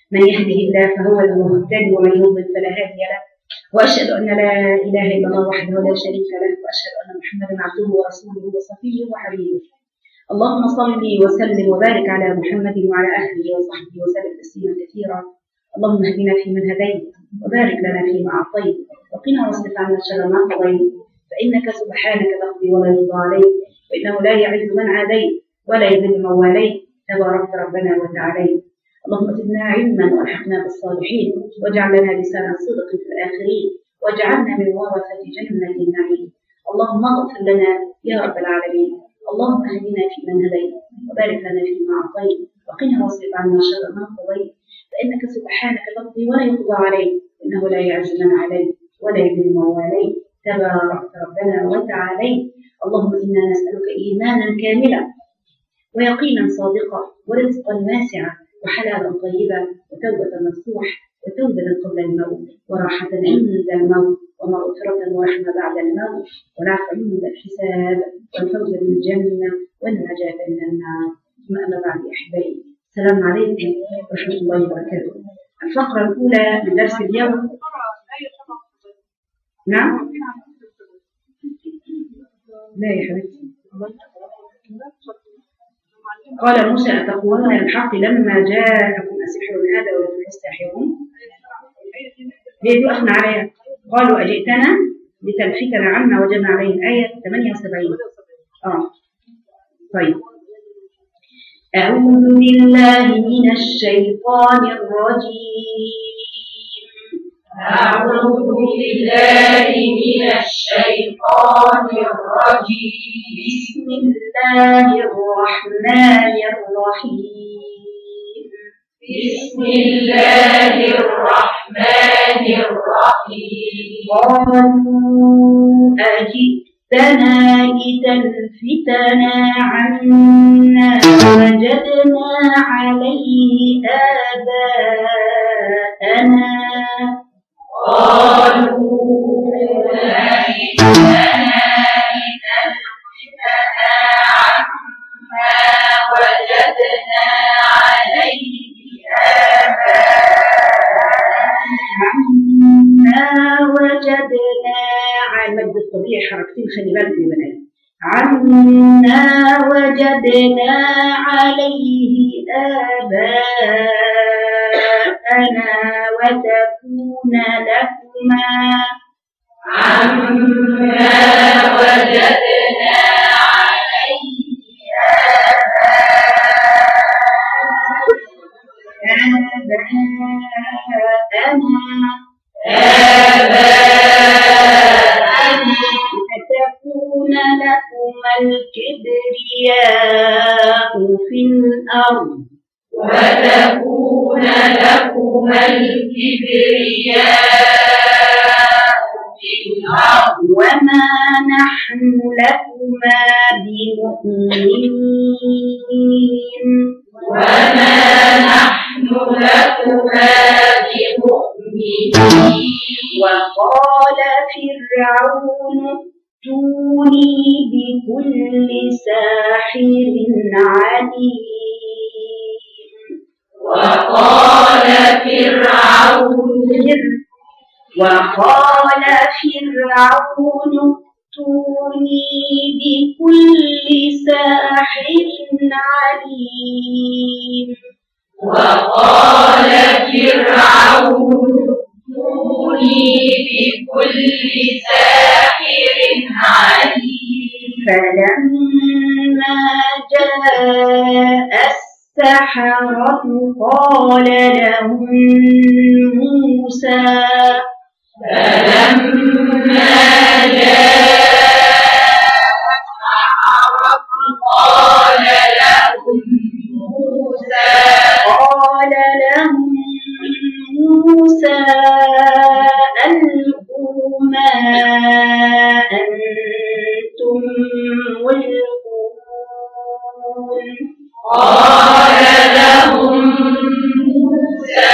من يهده الله فهو المهتدي ومن يضلل فلا هادي له واشهد ان لا اله الا الله وحده لا شريك له واشهد ان محمدا عبده ورسوله وصفيه وحبيبه اللهم صل وسلم وبارك على محمد وعلى اهله وصحبه وسلم تسليما كثيرا اللهم اهدنا فيمن هديت وبارك لنا فيما اعطيت وقنا واصرف عنا شر ما قضيت فانك سبحانك تقضي ولا يقضى عليك وانه لا يعز من عاديت ولا يذل من واليت تباركت ربنا وتعاليت اللهم زدنا علما والحقنا بالصالحين واجعل لنا لسان صدق في الاخرين واجعلنا من ورثه جنه النعيم اللهم اغفر لنا يا رب العالمين اللهم اهدنا فيمن هديت وبارك لنا فيما اعطيت وقنا واصرف عنا شر ما قضيت فانك سبحانك تقضي ولا يقضى عليك انه لا يعز من عليك ولا يذل من واليت تباركت ربنا وتعاليت اللهم انا نسالك ايمانا كاملا ويقينا صادقا ورزقا واسعا وحلالا طيبا وتوبة نصوح وتوبة قبل الموت وراحة عند الموت ومغفرة ورحمة بعد الموت والعفو عند الحساب والفوز بالجنة والنجاة من النار ثم أما بعد أحبائي السلام عليكم ورحمة الله وبركاته الفقرة الأولى من درس اليوم نعم لا يا حبيبتي قال موسى أتقولون الحق لما جاءكم أسحر هذا ولكم تستحرون هي دي أخنا عليها قالوا أجئتنا لتلفتنا عما وجدنا عليه الآية 78 آه طيب أعوذ بالله من الشيطان الرجيم أعوذ بالله من الشيطان الرجيم بسم الله الرحمن الرحيم بسم الله الرحمن الرحيم قالوا أجئتنا لتلفتنا عما وجدنا عليه آباءنا قالوا أجئتنا لتلفتنا عما وجدنا عليه آباءنا عما وجدنا على المد الطبيعي حركتين خلي بالك يا بنات عما وجدنا عليه آباءنا وتكون لكما عما وجدنا عليه آباءنا فتكون لكما الكبرياء في الأرض وتكون لكما الكبرياء في الأرض وما نحن لكما بمؤمنين وما نحن لكما بمؤمنين وقال فرعون ائتوني بكل ساحر عليم وقال فرعون وقال فرعون ائتوني بكل ساحر عليم وقال فرعون ائتوني بكل ساحر عليم فلما جاء السحرة قال لهم موسى فلما جاء السحرة قال لهم موسى قال لهم موسى ألقوا ما أنتم ملقون قال لهم موسى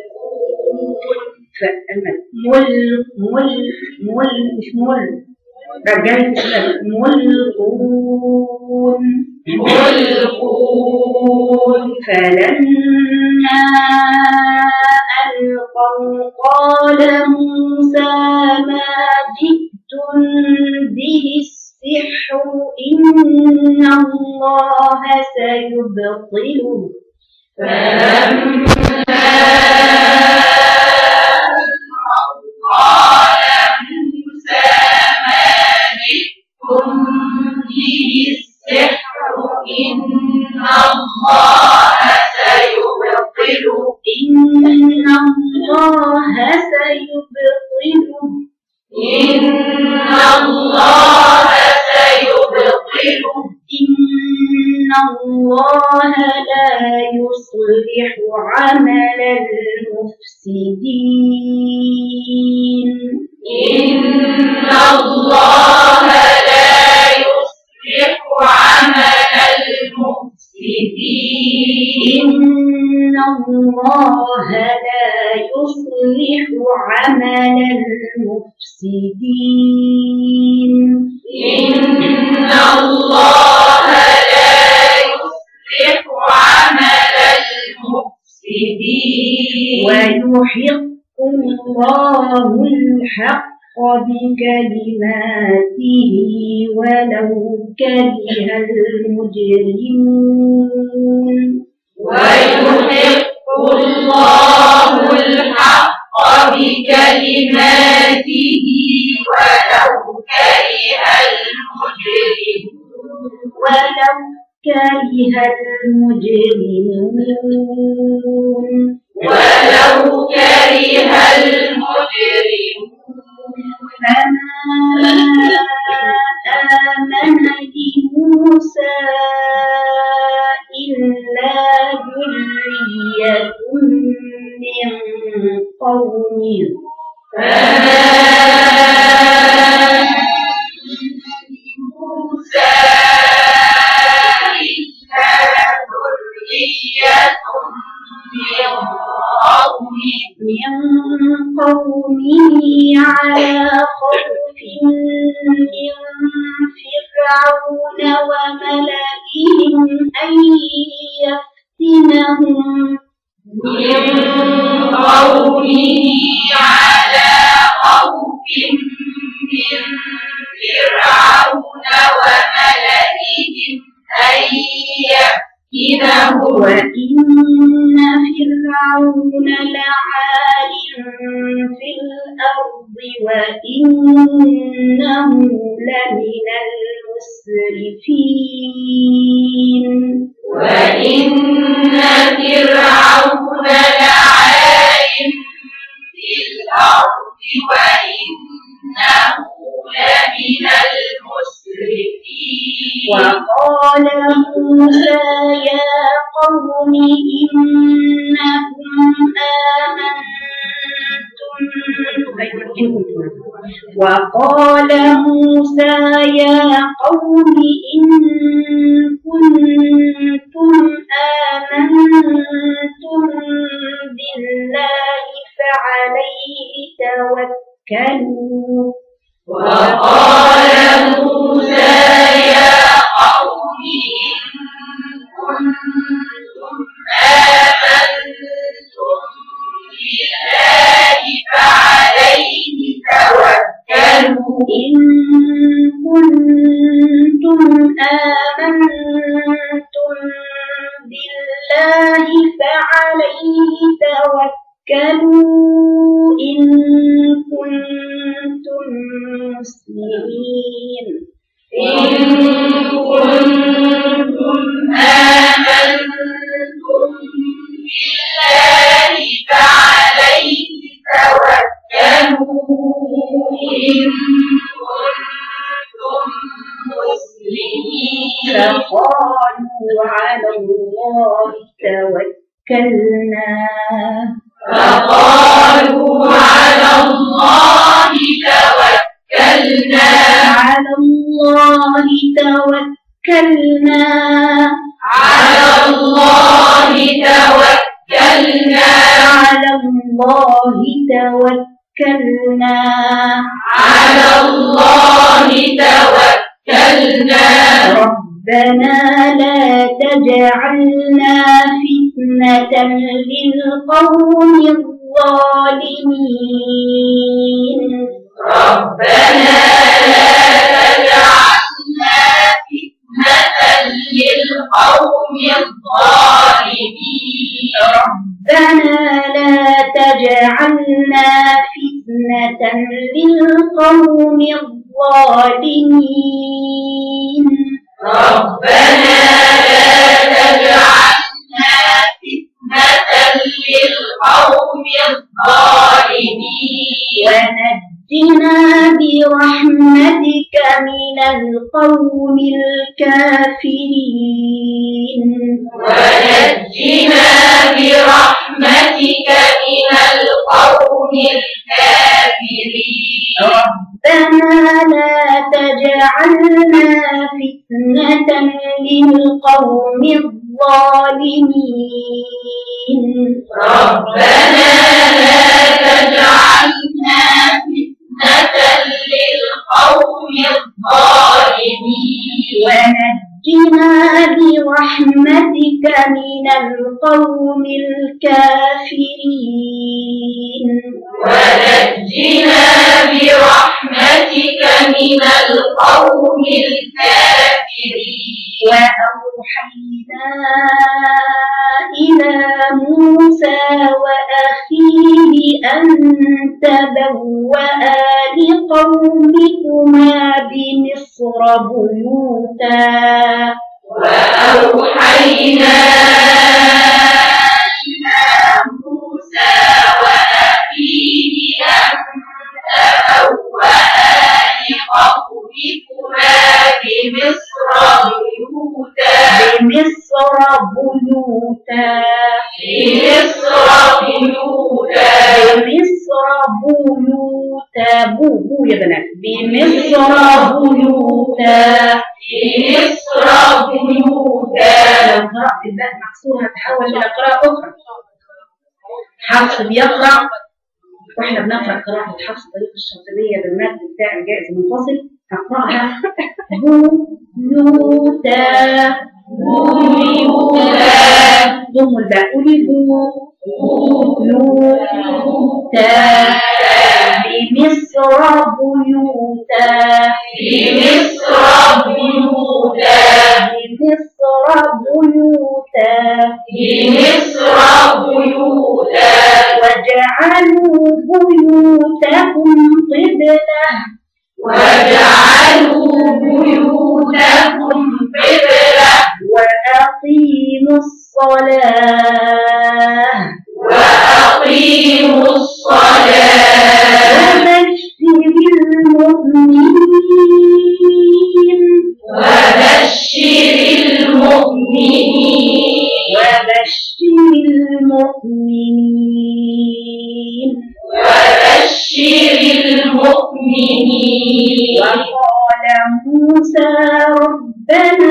فأما مل مل مل مش مل رجعي تسلم ملقون ملقون فلما ألقوا قال موسى ما جئتم به السحر إن الله سيبطله قال موسى ما جئتم به السحر إن الله سيبطله إن الله سيبطله إن الله سيبطله إن الله لا يصلح عمل المفسدين إن الله لا يصلح عمل المفسدين إن الله لا يصلح عمل المفسدين إن الله لا يصلح عمل المفسدين ويحق الله الحق بكلماته ولو كره المجرمون ويحق الله الحق بكلماته ولو كره المجرمون ولو كره المجرمون ولو كره المجرمون فما آمن لموسى إلا ذرية من قومه فما موسى إلا ذرية من قومه من قومه على خوف من فرعون وملئهم أن يفتنهم من قومه على خوف من فرعون وملئهم أن يفتنهم وإن فرعون لعال في الأرض وإنه لمن المسرفين وإن فرعون لعال في الأرض وإنه لمن المسرفين وقال موسى يا قوم إنكم آمنتم وقال موسى يا قوم إن كنتم آمنتم بالله فعليه توكلوا وقال موسى يا قوم إن كنتم آمنتم بالله فعليه توكلوا إن كنتم آمنتم بالله فعليه توكلوا إن كنتم مسلمين إن كنتم آمنتم بالله فعليه توكلوا إن كنتم مسلمين فقالوا على الله توكلنا فقالوا على الله توكلنا على الله توكلنا على الله توكلنا على الله توكلنا على الله توكلنا ربنا لا تجعلنا فتنة للقوم الظالمين ربنا لا تجعلنا فتنة للقوم الظالمين ربنا لا تجعلنا فتنة للقوم الظالمين ربنا لا تجعلنا فتنة للقوم الظالمين ونجنا برحمتك من القوم الكافرين ونجنا برحمتك من القوم الكافرين ربنا لا تجعلنا فتنة للقوم الظالمين ربنا لا تجعلنا فتنة للقوم الظالمين ونجنا برحمتك من القوم الكافرين ونجنا برحمتك من القوم الكافرين وأوحينا إلى موسى وأخيه أن تبوأ لقومكما بمصر بيوتا وأوحينا إلى موسى وأخيه أن تبوأ لقومكما بمصر بيوتا بمصر بيوتا بمصر بيوتا بمصر بيوتا بو بو يا بنات بمصر بيوتا بمصر بيوتا لو قرأت الباء مكسورة هتحول إلى قراءة أخرى حفص بيقرأ واحنا بنقرأ قراءة حفص طريق الشاطبية بالمد بتاع الجائز المنفصل هقرأها بيوتا بيوتا ضم الباء قولي بيوتا بمصر بيوتا بمصر بيوتا بمصر بيوتا بمصر بيوتا وجعلوا بيوتهم قبلة وجعلوا بيوتكم قبلة وأقيموا الصلاة وأقيموا الصلاة وبشر المؤمنين وبشر وبشر المؤمنين وبشر المؤمنين وقال موسى ربنا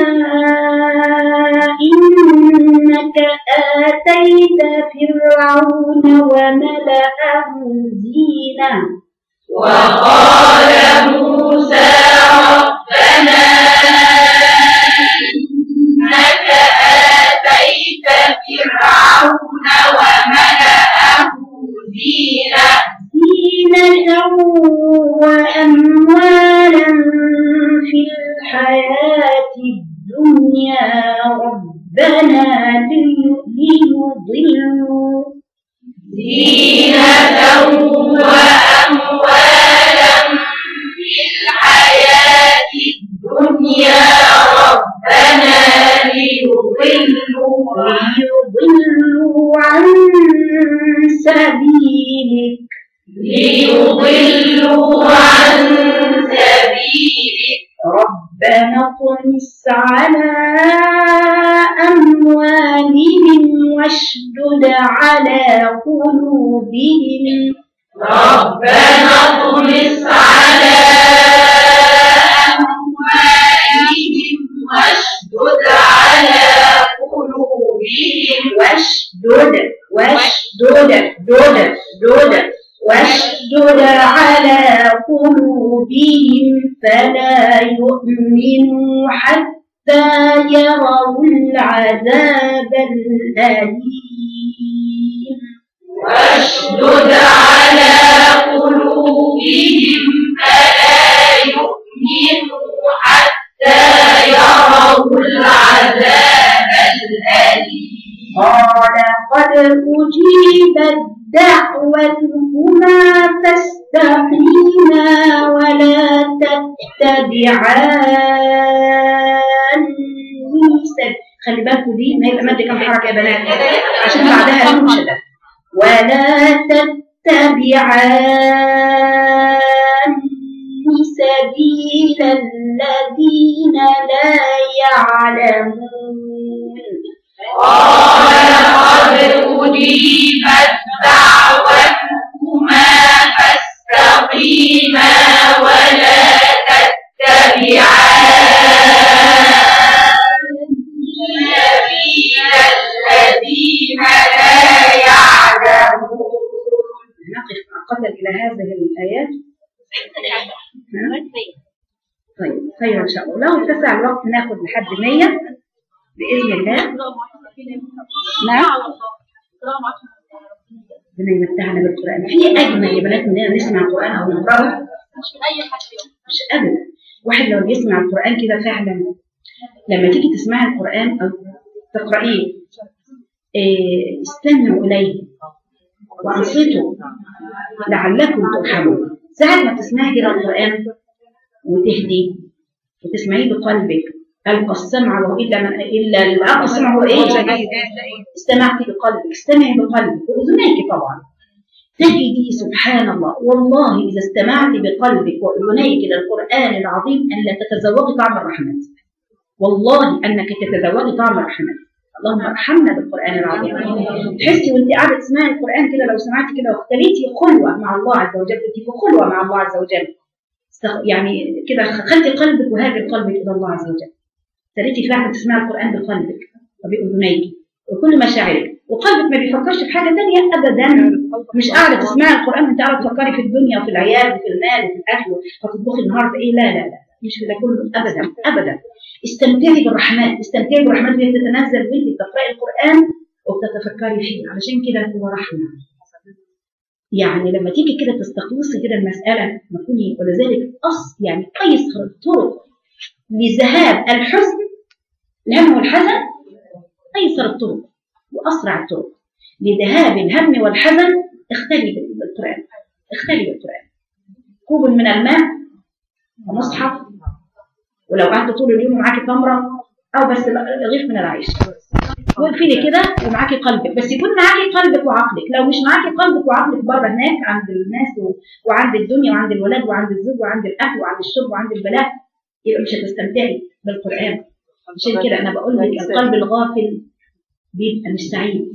إنك آتيت فرعون وملأه زينة وقال موسى ربنا إنك آتيت فرعون وملأه زينة زينة وأموالا في الحياة الدنيا ربنا ليضلوا زينة وأموالا في الحياة الدنيا ربنا ليضلوا ليضلوا عن سبيلك ليضلوا عن سبيلك ربنا اطمس على أموالهم واشدد على قلوبهم ربنا اطمس على أموالهم واشدد على قلوبهم واشدد واشدد دود دود واشدد يؤمنوا حتى يروا العذاب الأليم واشدد على قلوبهم فلا يؤمنوا حتى يروا العذاب الأليم قال قد أجيبت دعوتكما فاستقيما ولا تتبعان سبيل خلي بالكوا دي ما يبقى مادة كام حركة يا بنات عشان بعدها نون شدة ولا تتبعان سبيل الذين لا يعلمون قال قد أجيبت دعوتكما فاستقيما ولا تتبعان سبيل الذين لا يعلمون نقف مؤقتا إلى هذه الآيات طيب خير إن شاء الله لو اتسع الوقت ناخد لحد 100 بإذن الله نعم ربنا يمتعنا بالقرآن في أجمل يا بنات مننا نسمع القرآن أو نقرأه مش أبدا واحد لو بيسمع القرآن كده فعلا لما تيجي تسمعي القرآن أو تقرأيه إيه، استمعوا إليه وأنصتوا لعلكم ترحمون ساعة ما تسمعي كده القرآن وتهدي وتسمعيه بقلبك ألقى السمع وهو إلا من إلا ألقى السمع هو إيه؟ استمعت بقلبك استمعي بقلبك وأذنيك طبعا تجدي سبحان الله والله إذا استمعت بقلبك وأذنيك إلى القرآن العظيم أن لا تتذوقي طعم الرحمة والله أنك تتذوقي طعم الرحمة اللهم ارحمنا بالقرآن العظيم تحسي وانت قاعدة تسمعي القرآن كده لو سمعتي كده واختليتي خلوة مع الله عز وجل انت في خلوة مع الله عز وجل استغ- يعني كده خلي قلبك وهاجر قلبك إلى الله عز وجل ابتديتي فعلا تسمعي القرآن بقلبك وبأذنيك وكل مشاعرك وقلبك ما بيفكرش في حاجة تانية أبدا مش قاعدة تسمعي القرآن وانت قاعدة تفكري في الدنيا وفي العيال وفي المال وفي الأكل هتطبخي النهارده إيه لا لا لا مش كده كله أبدا أبدا استمتعي بالرحمات استمتعي بالرحمات اللي بتتنزل وانت بتقرأي القرآن وبتتفكري فيه علشان كده هو رحمة يعني لما تيجي كده تستخلصي كده المسألة ما تكوني ولذلك أصل يعني أيسر الطرق لذهاب الحزن الهم والحزن أيسر الطرق وأسرع الطرق لذهاب الهم والحزن اختلي بالقرآن اختلي بالقرآن كوب من الماء ومصحف ولو قعدت طول اليوم ومعاكي تمرة أو بس رغيف من العيش واقفلي كده ومعاكي قلبك بس يكون معاكي قلبك وعقلك لو مش معاكي قلبك وعقلك بره هناك عند الناس و... وعند الدنيا وعند الولاد وعند الزوج وعند الاهل وعند الشرب وعند البلاء يبقى مش هتستمتعي بالقران عشان كده انا بقول لك القلب الغافل بيبقى مش سعيد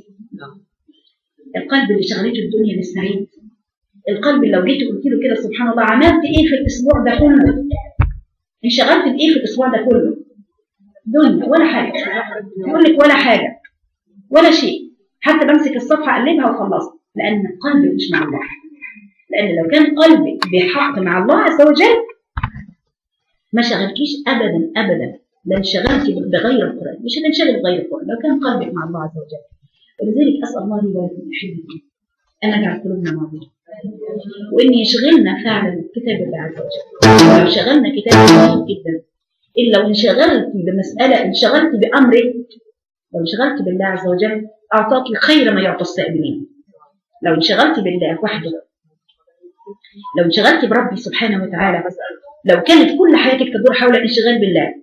القلب اللي شغلته الدنيا مش سعيد القلب اللي لو جيت قلت له كده سبحان الله عملت ايه في الاسبوع ده كله انشغلت بايه في الاسبوع ده كله دنيا ولا حاجه يقول لك ولا حاجه ولا شيء حتى بمسك الصفحه اقلبها وخلصت لان قلبي مش مع الله لان لو كان قلبك بحق مع الله عز وجل ما شغلكيش ابدا ابدا لا انشغلتي بغير القران مش هتنشغل بغير القران لو كان قلبك مع الله عز وجل ولذلك اسال الله لي ولكم احبكم ان يجعل قلوبنا ماضيه وان يشغلنا فعلا كتاب الله عز وجل لو شغلنا كتاب جميل جدا إلا لو انشغلت بمسألة انشغلت بأمرك لو انشغلت بالله عز وجل أعطاك خير ما يعطى السائلين لو انشغلت بالله وحده لو انشغلت بربي سبحانه وتعالى لو كانت كل حياتك تدور حول الانشغال بالله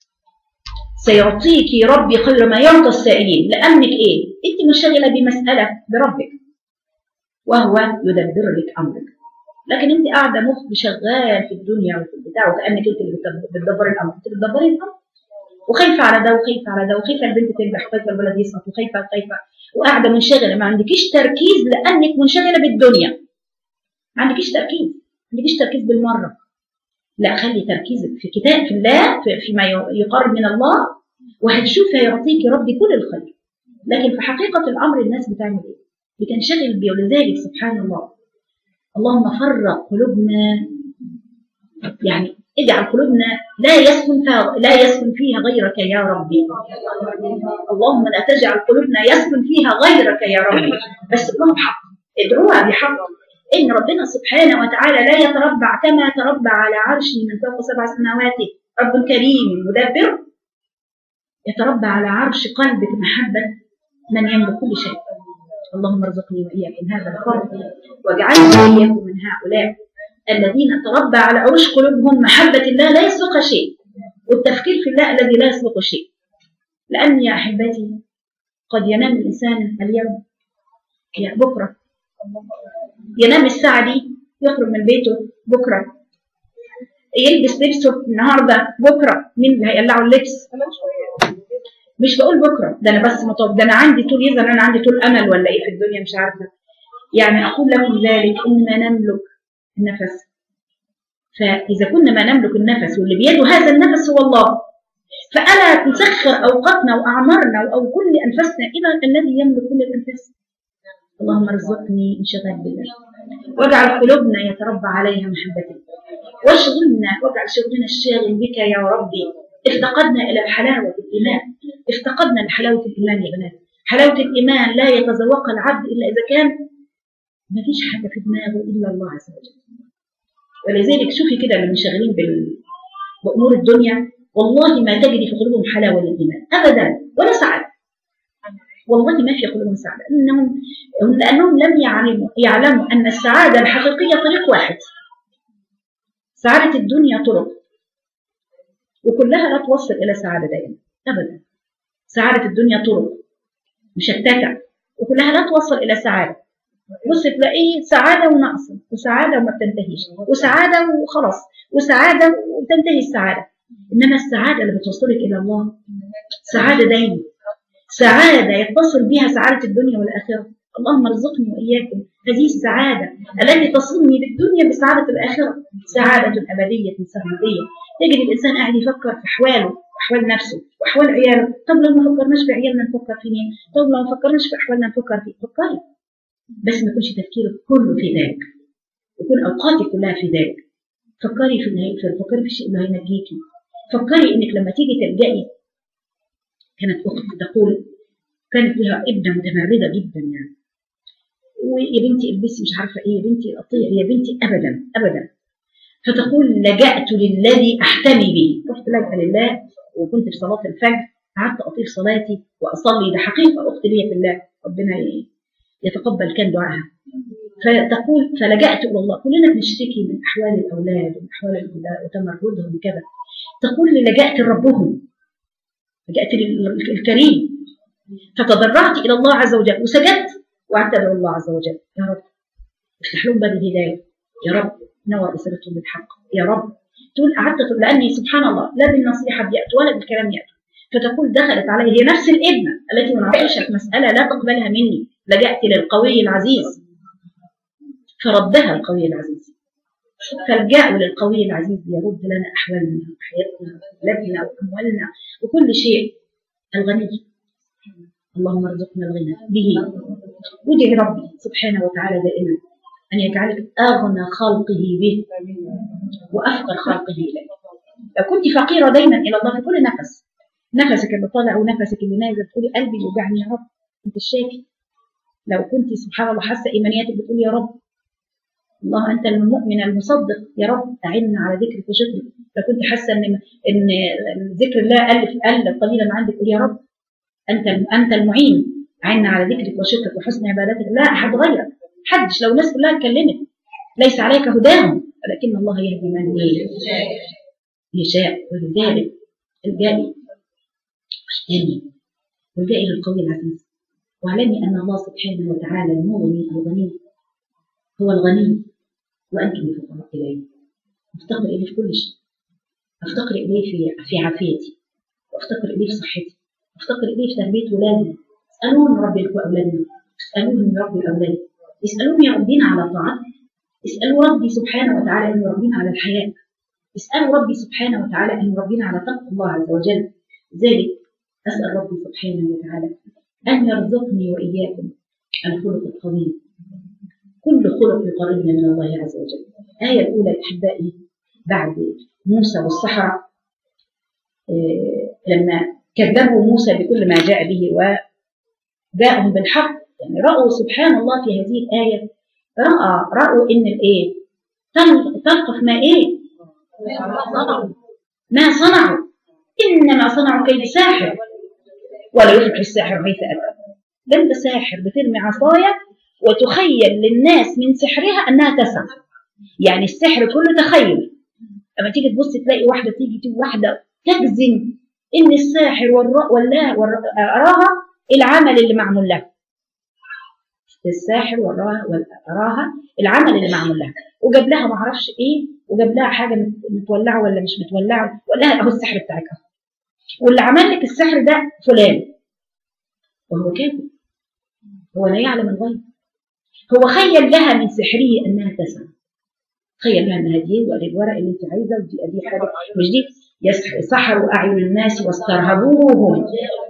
سيعطيك ربي خير ما يعطى السائلين لأنك إيه؟ أنت منشغلة بمسألة بربك وهو يدبر لك أمرك لكن انت قاعده مخ شغال في الدنيا وفي البتاع وكانك انت اللي بتدبري الامر انت بتدبري الامر وخايفه على ده وخايفه على ده وخايفه البنت تنجح وخايفه الولد يسقط وخايفه وخايفه وقاعده منشغله ما عندكيش تركيز لانك منشغله بالدنيا ما عندكيش تركيز ما عندكيش تركيز بالمره لا خلي تركيزك في كتاب في الله في فيما يقرب من الله وهتشوفي هيعطيكي ربي كل الخير لكن في حقيقه الامر الناس بتعمل ايه؟ بتنشغل بيه ولذلك سبحان الله اللهم فرق قلوبنا يعني اجعل قلوبنا لا يسكن فيها لا يسكن فيها غيرك يا ربي اللهم لا تجعل قلوبنا يسكن فيها غيرك يا ربي بس ادعوها بحق ادعوها بحق ان ربنا سبحانه وتعالى لا يتربع كما تربع على عرشه من فوق سبع سماوات رب كريم مدبر يتربى على عرش قلبك محبة من يملك كل شيء اللهم ارزقني وإياكم هذا الفضل واجعلني وإياكم من هؤلاء الذين تربى على عروش قلوبهم محبة الله لا يسبق شيء والتفكير في الله الذي لا يسبق شيء لأن يا أحبتي قد ينام الإنسان اليوم يا بكرة ينام الساعة دي يخرج من بيته بكرة يلبس لبسه النهارده بكره مين اللي هيقلعه اللبس؟ مش بقول بكره ده انا بس مطب ده انا عندي طول يزن انا عندي طول امل ولا ايه في الدنيا مش عارفه يعني اقول لكم ذلك ان ما نملك النفس فاذا كنا ما نملك النفس واللي بيده هذا النفس هو الله فالا تسخر اوقاتنا واعمارنا او كل انفسنا الى الذي يملك كل الانفاس اللهم ارزقني انشغال بالله واجعل قلوبنا يتربى عليها محبتك واشغلنا واجعل شغلنا الشاغل بك يا ربي افتقدنا الى حلاوه الايمان افتقدنا لحلاوه الايمان يا بنات حلاوه الايمان لا يتذوقها العبد الا اذا كان ما فيش حاجه في دماغه الا الله عز وجل ولذلك شوفي كده اللي منشغلين بال... بامور الدنيا والله ما تجد في قلوبهم حلاوه للايمان ابدا ولا سعاده والله ما في قلوبهم سعاده انهم لانهم لم يعلموا يعلموا ان السعاده الحقيقيه طريق واحد سعاده الدنيا طرق وكلها لا توصل الى سعاده دائما ابدا سعاده الدنيا طرق مشتته وكلها لا توصل الى سعاده بص تلاقيه سعاده ونقص وسعاده وما بتنتهيش وسعاده وخلاص وسعاده وتنتهي السعاده انما السعاده اللي بتوصلك الى الله سعاده دايما سعاده يتصل بها سعاده الدنيا والاخره اللهم ارزقني واياكم هذه السعاده التي تصلني بالدنيا بسعاده الاخره سعاده ابديه سرمديه تجد الانسان قاعد يفكر في احواله واحوال نفسه واحوال عياله طب لو ما فكرناش في عيالنا نفكر في مين طب لو ما فكرناش في احوالنا نفكر في فكري بس ما يكونش تفكيرك كله في ذلك يكون اوقاتك كلها في ذلك فكري في النهايه فكري في الشيء اللي هينجيكي فكري انك لما تيجي تلجئي كانت اختي تقول كانت لها ابنه متمرده جدا يعني ويا بنتي البسي مش عارفه ايه يا بنتي قطيع يا بنتي ابدا ابدا فتقول لجأت للذي احتمي به رحت لجأ لله وكنت في صلاه الفجر قعدت اطيل صلاتي واصلي ده حقيقه اخت لي في الله ربنا يتقبل كان دعاها فتقول فلجأت الى الله كلنا بنشتكي من احوال الاولاد ومن احوال الاولاد وتمردهم وكذا تقول لي لجأت لربهم لجأت للكريم فتضرعت الى الله عز وجل وسجدت وقعدت ادعو الله عز وجل يا رب افتح لهم باب الهدايه يا رب نور بصيرتهم بالحق يا رب تقول قعدت تقول لاني سبحان الله لا بالنصيحه بيأتوا ولا بالكلام يأتوا فتقول دخلت علي هي نفس الابنه التي مناقشت مساله لا تقبلها مني لجأت للقوي العزيز فردها القوي العزيز فالجأوا للقوي العزيز يرد لنا احوالنا وحياتنا وأولادنا واموالنا وكل شيء الغني اللهم ارزقنا الغنى به ودعي ربي سبحانه وتعالى دائما أن يجعلك أغنى خلقه به وأفقر خلقه إليه لو كنت فقيرة دايما إلى الله في كل نفس نفسك اللي طالع ونفسك اللي نازل تقولي قلبي يوجعني يا رب أنت الشافي لو كنت سبحان الله حاسة إيمانياتك بتقول يا رب الله أنت المؤمن المصدق يا رب أعنا على ذكرك وشكرك لو كنت حاسة إن إن ذكر الله قل قل قليلا عندك قول يا رب أنت أنت المعين عنا على ذكرك وشكرك وحسن عبادتك لا أحد غيرك حدش لو الناس كلها اتكلمت ليس عليك هداهم ولكن الله يهدي من يشاء ولذلك الجائي واحتمي والجائي للقوي العزيز واعلمي أن الله سبحانه وتعالى المغني الغني هو الغني وأنتم الفقراء إليه أفتقر إليه في كل شيء أفتقر إليه في في عافيتي وأفتقر إليه في صحتي أفتقر إليه في تربية ولادنا اسألوه من رب أولادنا اسألوه من رب الأولاد اسألوه يربينا على طاعته اسألوا ربي سبحانه وتعالى أن يربينا على الحياة اسألوا ربي سبحانه وتعالى أن يربينا على تقوى الله عز وجل ذلك أسأل ربي سبحانه وتعالى أن يرزقني وإياكم الخلق القويم كل خلق يقربنا من الله عز وجل الآية الأولى أحبائي بعد موسى والسحرة آه، لما كذبوا موسى بكل ما جاء به وجاءهم بالحق يعني رأوا سبحان الله في هذه الآية رأى رأوا إن الإيه تل- تلقف ما إيه ما صنعوا إنما صنعوا كيد ساحر ولا يفلح الساحر حيث أتى ده أنت ساحر بترمي عصاية وتخيل للناس من سحرها أنها تسعى يعني السحر كله تخيل اما تيجي تبص تلاقي واحده تيجي تيجي واحده تجزم ان الساحر والر... ولا والر... اراها العمل اللي معمول لها الساحر وراها وراها العمل اللي معمول لها وجاب لها ما اعرفش ايه وجاب لها حاجه مت- متولعه ولا مش متولعه وقال لها اهو السحر بتاعك اهو واللي عمل لك السحر ده فلان وهو كاذب هو لا يعلم الغيب هو خيل لها من سحره انها تسعى تخيل لها انها دي وادي الورق اللي انت عايزه ودي ادي حاجه مش دي يسح- سحروا اعين الناس واسترهبوهم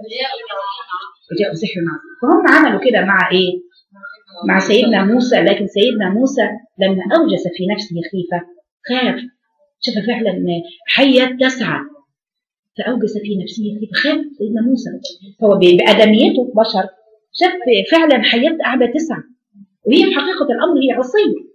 وجاءوا سحر عظيم فهم عملوا كده مع ايه؟ مع سيدنا موسى لكن سيدنا موسى لما اوجس في نفسه خيفه خاف شاف فعلا ان حيه تسعى فاوجس في نفسه خيفه خاف سيدنا موسى هو ب- بادميته بشر شاف فعلا حياه قاعده تسعى وهي في حقيقه الامر هي عصيه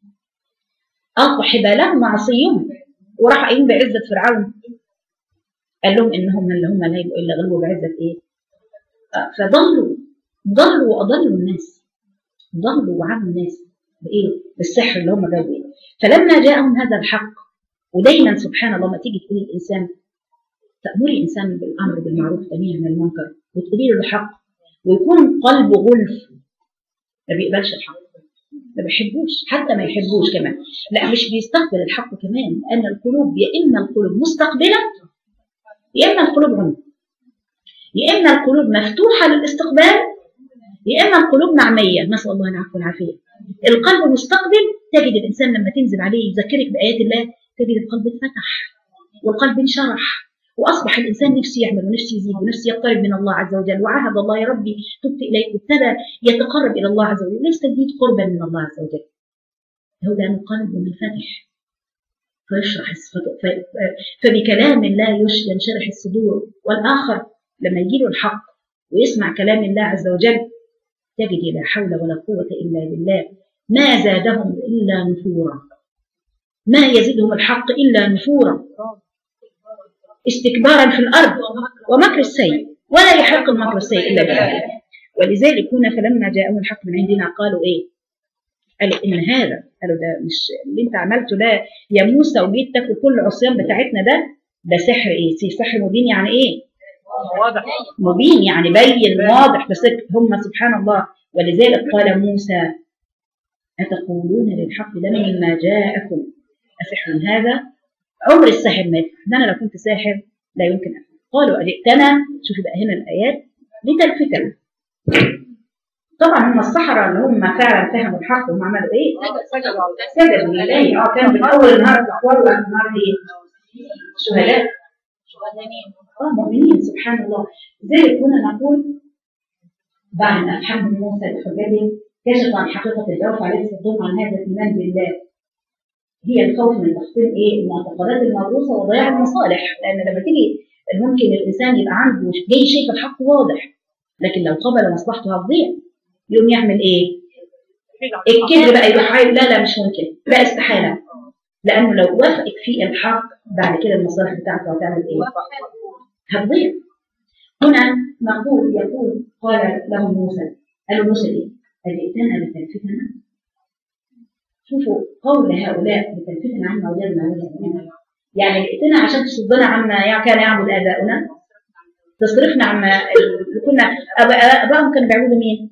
ألقوا حبالهم عصيهم وراح قايم بعزة فرعون قال لهم إنهم اللي هم لا يبقوا إلا غلبوا بعزة إيه؟ آه، فضلوا ضلوا وأضلوا الناس ضلوا وعموا الناس بإيه؟ بالسحر اللي هم جابوا إيه؟ فلما جاءهم هذا الحق ودايما سبحان الله ما تيجي تقولي الإنسان تأمري إنسان بالأمر بالمعروف تنهي عن المنكر وتقولي له الحق ويكون قلبه غلف ما بيقبلش الحق ما بيحبوش حتى ما يحبوش كمان لا مش بيستقبل الحق كمان لان القلوب يا اما القلوب مستقبله يا اما القلوب عمى يا اما القلوب مفتوحه للاستقبال يا اما القلوب معميه نسال الله العفو والعافيه القلب مستقبل تجد الانسان لما تنزل عليه يذكرك بايات الله تجد القلب اتفتح والقلب انشرح واصبح الانسان نفسه يعمل ونفسه يزيد ونفسه يقترب من الله عز وجل وعهد الله يا ربي تبت اليك وابتدى يتقرب الى الله عز وجل ليس تزيد قربا من الله عز وجل هو لأن القلب منفتح فيشرح الصف- ف- فبكلام الله يش- ينشرح الصدور والآخر لما يجي له الحق ويسمع كلام الله عز وجل تجد لا حول ولا قوة إلا بالله ما زادهم إلا نفورا ما يزيدهم الحق إلا نفورا استكبارا في الأرض ومكر السيء ولا يحق المكر السيء إلا بالله ولذلك هنا فلما جاءهم الحق من عندنا قالوا إيه قالوا إن هذا قالوا ده مش اللي أنت عملته ده يا موسى وجيت تاكل كل العصيان بتاعتنا ده ده سحر إيه سي- سحر مبين يعني إيه واضح مبين يعني بين واضح بس هم سبحان الله ولذلك قال موسى أتقولون للحق لما جاءكم أسحر هذا عمر الساحر ما يفلح ده أنا لو كنت ساحر لا يمكن أفلح قالوا أجئتنا شوفي بقى هنا الآيات لتلفتنا طبعا هم السحرة اللي هم فعلا فهموا الحق وهم عملوا ايه؟ سجدوا لله اه كان من اول النهار الاخبار واخر النهار ايه؟ شهداء اه مؤمنين سبحان الله لذلك هنا نقول بعد ما افهم موسى بحجته كشف عن حقيقه الدعوه عليه الصدام عن هذا الايمان بالله هي الخوف من تحصيل ايه المعتقدات الموروثه وضياع المصالح لان لما تيجي ممكن الانسان يبقى عنده جاي شايف الحق واضح لكن لو قبل مصلحته هتضيع يقوم يعمل ايه؟ الكذب بقى يروح عايز لا لا مش ممكن لا استحاله لانه لو وافقك في الحق بعد كده المصالح بتاعته هتعمل ايه؟ هتضيع هنا نقول يقول قال له موسى قال له موسى ايه؟ أجئتنا لتلفتنا شوفوا قول هؤلاء لتلفتنا عما وجدنا عليه آباءنا. يعني جئتنا عشان تصدنا عما كان يعبد آباؤنا تصرفنا عما اللي كنا آباء- آباءهم كانوا بيعبدوا مين؟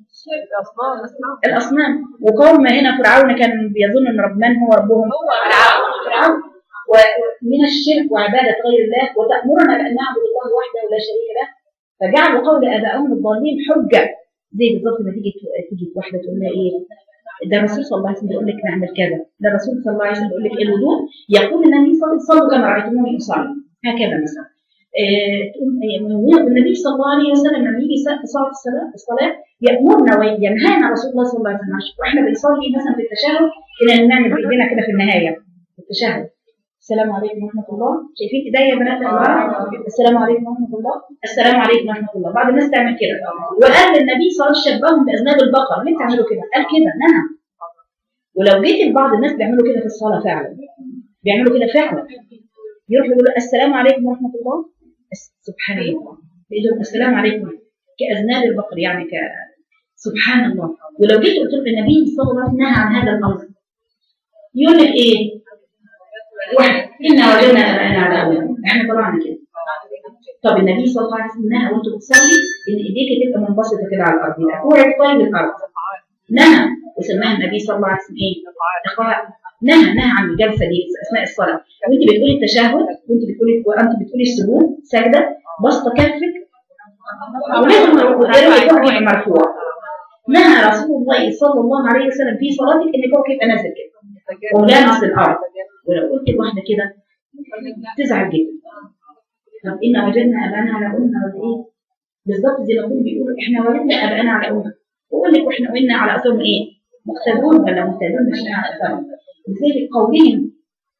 الأصنام وقوم هنا فرعون كان بيظن أن ربنا هو ربهم فرعون ومن الشرك وعبادة غير الله وتأمرنا بأن نعبد الله وحده ولا شريك له فجعلوا قول آبائهم الضالين حجة زي بالظبط ما تيجي تيجي واحدة تقول لها إيه ده الرسول صلى الله عليه وسلم يقول لك نعمل كذا ده الرسول صلى الله عليه وسلم يقول لك إيه الوضوء يقول النبي صلى الله عليه وسلم صلوا كما رأيتموني أصلي هكذا مثلا آه، تقول آه، النبي صلى الله عليه وسلم لما يجي صلاة الصلاة الصلاة يأمرنا وينهانا رسول الله صلى الله عليه وسلم واحنا بنصلي مثلا في التشهد ان نعمل بايدينا كده في النهايه في التشهد السلام عليكم ورحمة الله شايفين ايديا يا بنات الله السلام عليكم ورحمة الله السلام عليكم ورحمة الله بعض الناس تعمل كده وقال النبي صلى الله عليه وسلم شبههم بأذناب البقر ليه بتعملوا كده قال كده نهى ولو جيت لبعض الناس بيعملوا كده في الصلاة فعلا بيعملوا كده فعلا يروحوا يقولوا السلام عليكم ورحمة الله الس- سبحان الله بيقولوا السلام عليكم كأذناب البقر يعني ك سبحان الله ولو جيت قلت لك النبي صلى الله عليه وسلم نهى عن هذا الأمر يقول لك ايه؟ واحد إنا وجدنا آباءنا على أمر احنا طلعنا كده طب النبي صلى الله عليه وسلم نهى وانت بتصلي ان ايديك تبقى منبسطه كده على الارض يبقى كوعك طيب الارض نهى وسماها النبي صلى الله عليه وسلم ايه؟ اخاء نهى نهى عن الجلسه دي اثناء الصلاه وانت بتقولي التشهد وانت بتقولي وانت بتقولي السجود سجده بسط كفك ولازم ولازم كوعك مرفوع نهى رسول الله صلى الله عليه وسلم في صلاتك ان كوعك يبقى نازل كده ولامس الارض ولو قلت لواحده كده تزعل جدا طب إن وجدنا آباءنا على أمة ولا إيه؟ بالظبط زي ما يكون بيقولوا إحنا وجدنا آباءنا على أمة ويقول لك وإحنا وإنا على أثرهم إيه؟ مقتدون ولا مهتدون مش على أثرهم لذلك قولهم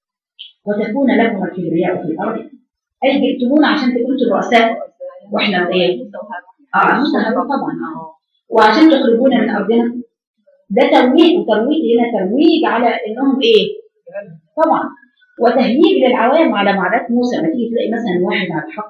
وتكون لكم الكبرياء في الأرض أي جئتمونا عشان تكونوا الرؤساء وإحنا إيه؟ آه مستهدون طبعا آه وعشان تخرجونا من أرضنا ده ترويج وترويج هنا ترويج على إنهم إيه؟ طبعا وتهييج للعوام على معاداة موسى لما تيجي تلاقي مثلا واحد على الحق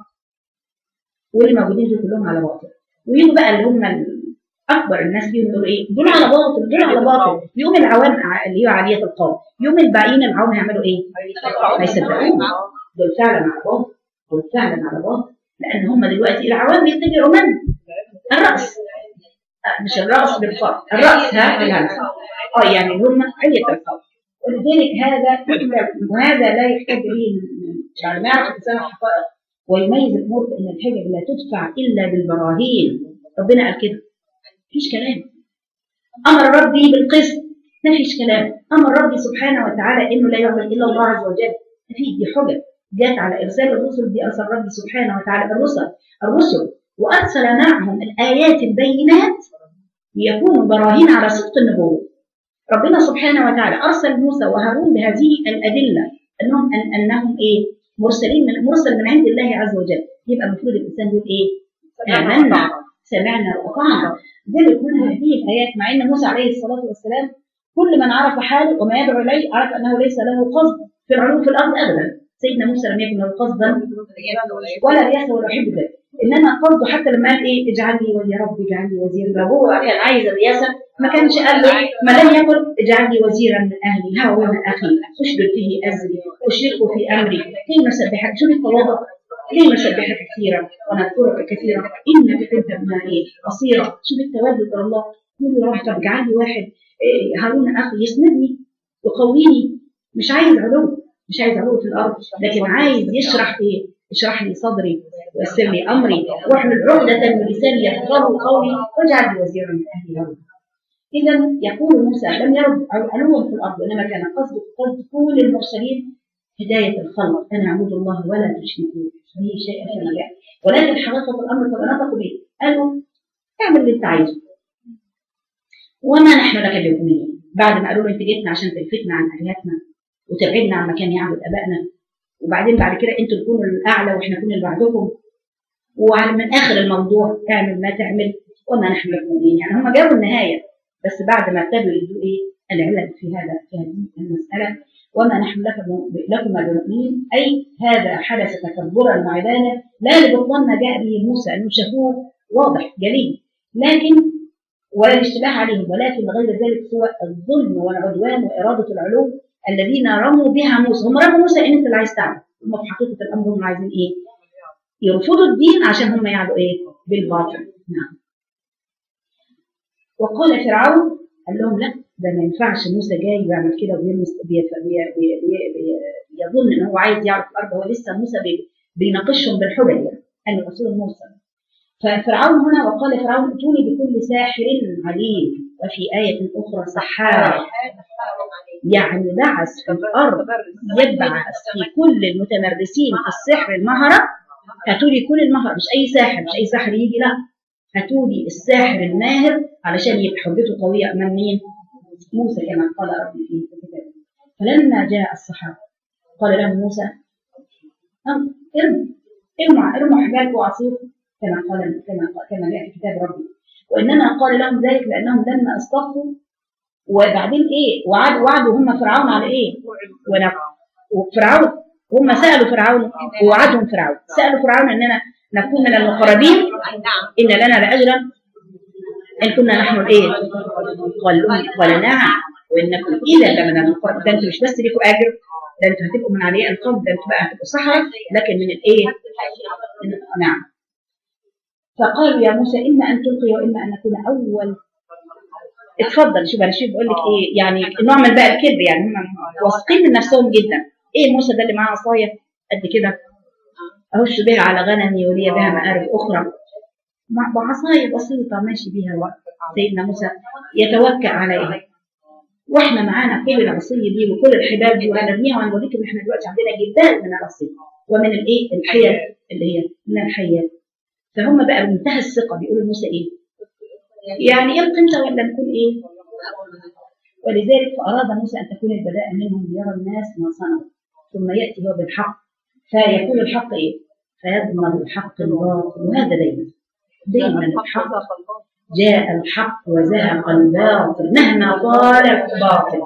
واللي موجودين دول كلهم على باطل ويجوا بقى اللي هم ال- اكبر الناس فيهم يقولوا ايه دول على باطل دول على باطل يوم العوام ع- اللي هي عاليه القوم يوم الباقيين العوام هيعملوا ايه؟ هيصدقوهم دول فعلا على باطل دول فعلا على باطل لان هم دلوقتي العوام بيتجروا من الراس آه، مش الراس بالفرق الراس ها بالهمس اه يعني اللي هم عليه القوم ولذلك هذا وهذا لا يحتاج به بعد ما يعرف الانسان الحقائق ويميز الامور بان الحجج لا تدفع الا بالبراهين ربنا قال كده مفيش كلام امر ربي بالقسط مفيش كلام امر ربي سبحانه وتعالى انه لا يعبد الا الله عز وجل في دي حجج جت على ارسال الرسل دي ارسل ربي سبحانه وتعالى الرسل الرسل وارسل معهم الايات البينات ليكونوا براهين على صدق النبوه ربنا سبحانه وتعالى ارسل موسى وهارون بهذه الادله انهم أن انهم ايه مرسلين من مرسل من عند الله عز وجل يبقى المفروض الانسان يقول ايه امنا سمعنا واطعنا ذلك من هذه الايات مع ان موسى عليه الصلاه والسلام كل من عرف حاله وما يدعو اليه عرف انه ليس له قصد في العلو في الارض ابدا سيدنا موسى لم يكن له قصدا ولا رياسه ولا يحب ذلك انما قصده حتى لما قال ايه اجعل لي يا رب اجعل لي وزيرا لو هو كان عايز الرياسه ما كانش قال له ما لم يقل اجعل لي وزيرا من اهلي هارون اخي اشدد به ازري اشركه في امري كي نسبحك شوف التواضع كي نسبحك كثيرا ونذكرك كثيرا انك كنت بنا ايه بصيرا شوف التودد الى الله يقول له رب طب اجعل لي واحد إيه هارون اخي يسندني يقويني مش عايز علو مش عايز علو في الارض لكن عايز يشرح ايه اشرح لي صدري ويسر لي امري واحلل عقدة من لساني يفقهوا قولي واجعل لي وزيرا من اهلي هارون اذا يقول موسى لم يرد علوا في الارض انما كان قصد قصد كل المرسلين هدايه الخلق انا اعبد الله ولا تشركوا به شيئا فلا ولكن حقيقه الامر كما نطقوا به قالوا اعمل اللي انت عايزه وما نحن لك بمؤمنين بعد ما قالوا له انت جيتنا عشان تلفتنا عن الهتنا وتبعدنا عن مكان يعبد ابائنا وبعدين بعد كده انتوا تكونوا الاعلى واحنا نكون اللي بعدكم ومن اخر الموضوع اعمل ما تعمل وما نحن لك مؤمنين يعني هم جابوا النهايه بس بعد ما ابتدوا يدوا ايه العلم في هذا في هذه المساله وما نحن لك لكما بمؤمنين اي هذا حدث تكبرا وعباده لا لبطلان ما جاء به موسى انه شافوه واضح جلي لكن ولا الاشتباه عليهم ولكن غير ذلك سوى الظلم والعدوان واراده العلو الذين رموا بها موسى هم رموا موسى ان انت اللي عايز تعمل هم في حقيقه الامر هم عايزين ايه؟ يرفضوا الدين عشان هم يعملوا ايه؟ بالباطل نعم وقال فرعون قال لهم لا ده ما ينفعش موسى جاي ويعمل كده ويلمس بي- بي- بي- بي- بي- يظن ان هو عايز يعرف الارض هو لسه موسى بي- بيناقشهم بالحجج يعني قال الرسول موسى ففرعون هنا وقال فرعون ائتوني بكل ساحر عليم وفي آية أخرى سحار يعني بعث في الأرض يبعث في كل المتمرسين في السحر المهرة هاتوا لي كل المهرة مش أي ساحر مش أي ساحر يجي لا هاتوا لي الساحر الماهر علشان يبقى حجته قوية أمام مين؟ موسى كما قال ربي في كتابه فلما جاء السحرة قال لهم موسى أم ارموا ارموا ارموا حجالكم وعصيكم كما قال كما قال كما جاء في كتاب ربي وانما قال لهم ذلك لانهم لما استغفروا وبعدين ايه وعد وعدوا هم فرعون على ايه؟ ونف- وفرعون هم سالوا فرعون ووعدهم فرعون سالوا فرعون اننا نكون من المقربين ان لنا لاجرا ان كنا نحن الايه؟ قال لهم قال نعم وانكم اذا لمن المقربين ده انتوا مش بس ليكوا اجر ده انتوا هتبقوا من علياء القوم ده انتوا بقى هتبقوا صحراء لكن من الايه؟ نعم فقالوا يا موسى اما ان تلقي واما ان نكون اول اتفضل شوف انا شوف بقول لك ايه يعني نوع من بقى الكذب يعني هم واثقين من نفسهم جدا ايه موسى ده اللي معاه عصايه قد كده اهش بها على غنمي ولي بها مآرب اخرى مع بعصايه بسيطه ماشي بيها الوقت سيدنا موسى يتوكل عليها واحنا معانا كل العصيه دي وكل الحبال دي وهنرميها وهنوريك ان احنا دلوقتي عندنا جبال من العصيه ومن الايه الحيل اللي هي من الحيات فهم بقى بمنتهى الثقه بيقولوا لموسى ايه يعني القي انت ولا نكون ايه ولذلك فاراد موسى ان تكون البلاء منهم ليرى الناس ما صنعوا ثم ياتي هو بالحق فيقول الحق ايه فيدمر الحق الباطل وهذا دايما دايما الحق جاء الحق وزهق الباطل مهما طال الباطل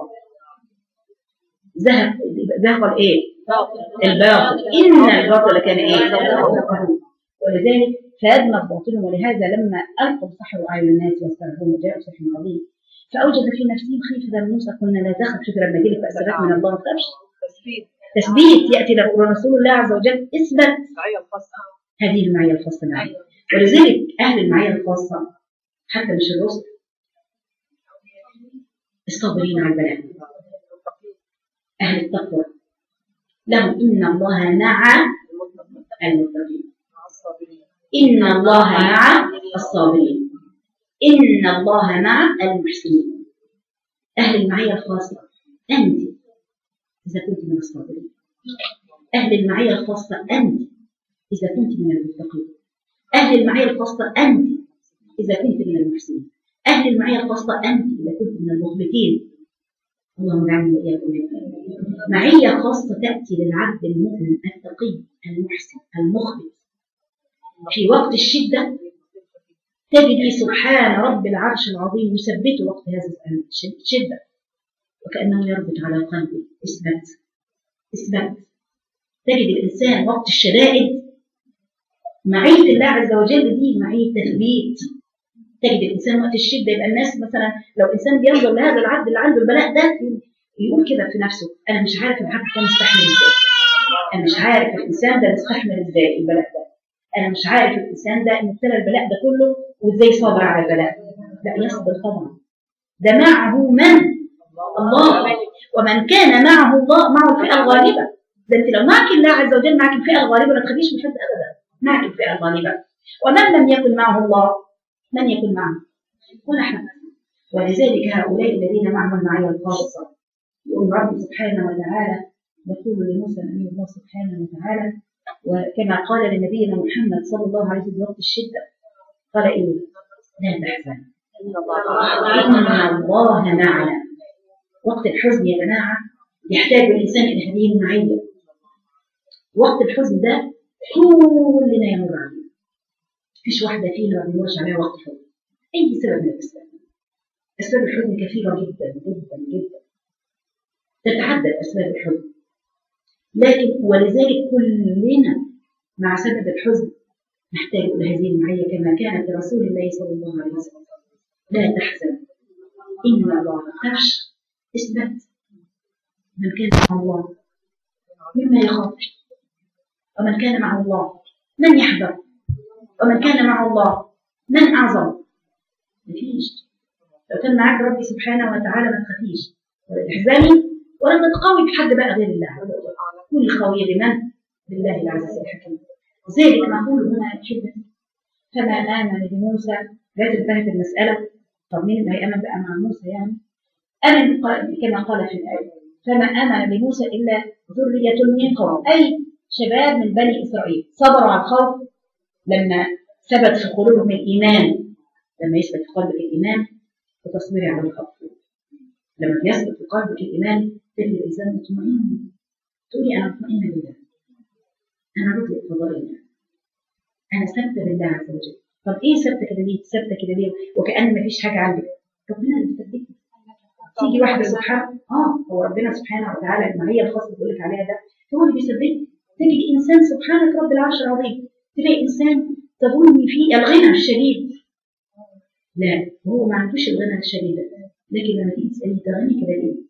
زهق زهق الايه الباطل ان الباطل كان ايه ولذلك فادمى باطلهم ولهذا لما القوا سحروا اعين الناس واسترهبوا جاءوا سحر عظيم فاوجد في نفسهم خيفه موسى قلنا لا تخف شوف لما يجي لك بأسرات من الله ما تخافش تثبيت ياتي رسول الله عز وجل اثبت هذه المعيه الخاصه معي ولذلك اهل المعيه الخاصه حتى مش الرسل الصابرين على البلاء اهل التقوى لهم ان الله مع المتقين إن الله مع الصابرين إن الله مع المحسنين أهل المعية الخاصة أنت إذا كنت من الصابرين أهل المعية الخاصة أنت إذا كنت من المتقين أهل المعية الخاصة أنت إذا كنت من المحسنين أهل المعية الخاصة أنت إذا كنت من المخبتين اللهم اجعلني وإياكم منهم معية خاصة تأتي للعبد المؤمن التقي المحسن المخبت في وقت الشدة تجد سبحان رب العرش العظيم يثبت وقت هذا الشدة وكأنه يربط على قلبه اثبت اثبت تجد الإنسان وقت الشدائد معية الله عز وجل دي معية تثبيت تجد الإنسان وقت الشدة يبقى الناس مثلا لو إنسان بينظر لهذا العبد اللي عنده البلاء ده يقول كده في نفسه أنا مش عارف العبد ده مستحمل إزاي أنا مش عارف الإنسان ده مستحمل إزاي البلاء ده انا مش عارف الانسان ده مبتلى البلاء ده كله وازاي صابر على البلاء لا يصبر طبعا ده معه من الله ومن كان معه الله معه الفئه الغالبه ده انت لو معك الله عز وجل معك الفئه الغالبه ما تخافيش من حد ابدا معك الفئه الغالبه ومن لم يكن معه الله من يكون معه ولا احنا ولذلك هؤلاء الذين معهم المعيه الخاصه يقول رب سبحانه وتعالى يقول لموسى نبي الله سبحانه وتعالى وكما قال لنبينا محمد صلى الله عليه وسلم وقت الشدة قال إيه لا تحزن إن الله معنا وقت الحزن يا جماعة يحتاج الإنسان إلى هذه المعية وقت الحزن ده كلنا يمر عليه مفيش واحدة فينا ما بيمرش عليها وقت حزن أي سبب من الأسباب أسباب الحزن كثيرة جدا جدا جدا تتعدد أسباب الحزن لكن ولذلك كلنا مع سبب الحزن نحتاج إلى هذه المعية كما كانت لرسول الله صلى الله عليه وسلم لا تحزن إن الله ما تخافش اثبت من كان مع الله مما يخاف ومن كان مع الله من يحذر ومن كان مع الله من أعظم مفيش لو كان معاك ربي سبحانه وتعالى ما تخافيش ولا تحزني ولا تتقوي بحد بقى غير الله كوني خاوية بمن؟ بالله العزيز الحكيم ذلك نقول هنا حبتي فما آمن بموسى جات انتهت المسألة طب مين اللي هيأمن بقى مع موسى يعني؟ آمن كما قال في الآية فما آمن بموسى إلا ذرية من قوم أي شباب من بني إسرائيل صبروا على الخوف لما ثبت في قلوبهم الإيمان لما يثبت في قلبك الإيمان وتصبري على الخوف لما يثبت في قلبك الإيمان تجد الإنسان مطمئن تقولي انا مطمئنه بالله انا راضيه بقضاء الله انا ثابته بالله عز وجل طب ايه ثابته كده ليه؟ ثابته كده ليه؟ وكأن مفيش حاجه عندك ربنا اللي ثبتك تيجي واحده سبحان اه هو ربنا سبحانه وتعالى المعيه الخاصه اللي بقول لك عليها ده هو اللي بيثبتك تجد انسان سبحانك رب العرش العظيم تلاقي انسان تظن فيه الغنى الشديد لا هو ما عندوش الغنى الشديد ده لكن لما تيجي تساليه انت غني كده ليه؟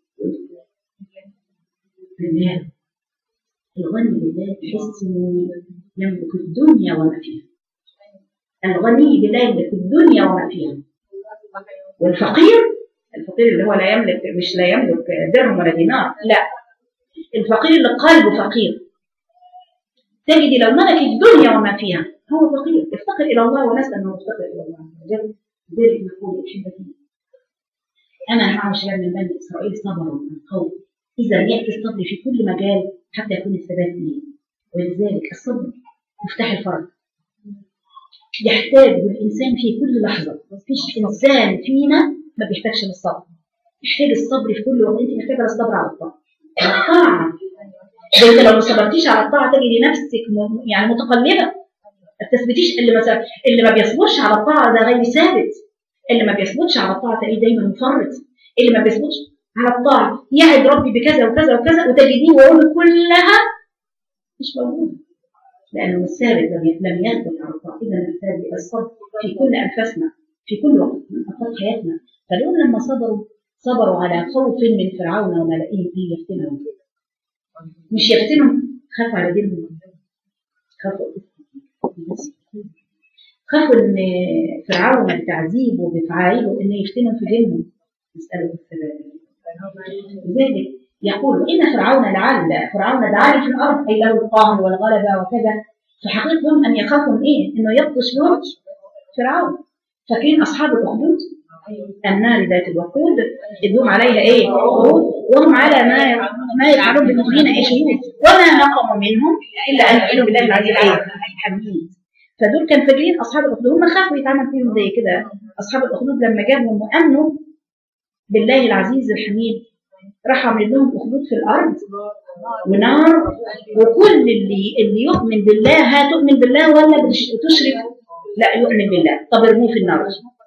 بالله الغني بالله تحس انه يملك الدنيا وما فيها الغني بالله يملك الدنيا وما فيها والفقير الفقير اللي هو لا يملك مش لا يملك درهم ولا دينار لا الفقير اللي قلبه فقير تجد لو ملك الدنيا وما فيها هو فقير افتقر الى الله ونسال انه يفتقر الى الله عز وجل ذلك نقول احبتي انا مع شباب من بني اسرائيل صبروا من قول اذا ياتي الصبر في كل مجال حتى يكون الثبات فيه ولذلك الصبر مفتاح الفرج يحتاج الانسان في كل لحظه مفيش انسان فينا ما بيحتاجش للصبر يحتاج الصبر في كل وقت انت محتاجه الصبر على الطاعه على الطاعه ده انت لو ما صبرتيش على الطاعه تجدي نفسك م- يعني متقلبه ما تثبتيش اللي ما س- اللي ما بيصبرش على الطاعه ده غير ثابت اللي ما بيثبتش على الطاعه تلاقيه دايما مفرط اللي ما بيثبتش على الطاعه يعد ربي بكذا وكذا وكذا وتجديه ويقول كلها مش موجوده لانه مش ثابت لم ي- لم يثبت على الطاعه اذا محتاج يبقى الصبر في كل انفسنا في كل وقت من اوقات حياتنا فدول لما صبروا صبروا على خوف من فرعون وملئه فيه يفتنهم مش يفتنهم خافوا على دينهم خافوا خافوا ان فرعون بتعذيبه وبافعاله انه يفتنهم في دينهم مساله الثبات لذلك يقول ان فرعون لعل فرعون لعل في الارض اي له القهر والغلبه وكذا فحقيقهم ان يخافوا من ايه؟ انه يبطش لهم فرعون فاكرين اصحاب الاخدود النار ذات الوقود إذ هم عليها ايه؟ وقود وهم على ما ما يفعلون بالمؤمنين ايه شهود وما نقموا منهم الا ان يؤمنوا بالله العزيز ايه؟ الحميد فدول كانوا فاكرين اصحاب الاخدود هم خافوا يتعمل فيهم زي كده اصحاب الاخدود لما جابهم وامنوا بالله العزيز الحميد راح عامل لهم اخدود في الارض ونار وكل اللي اللي يؤمن بالله هتؤمن بالله ولا بتش- تشرك لا يؤمن بالله طب ارموه في النار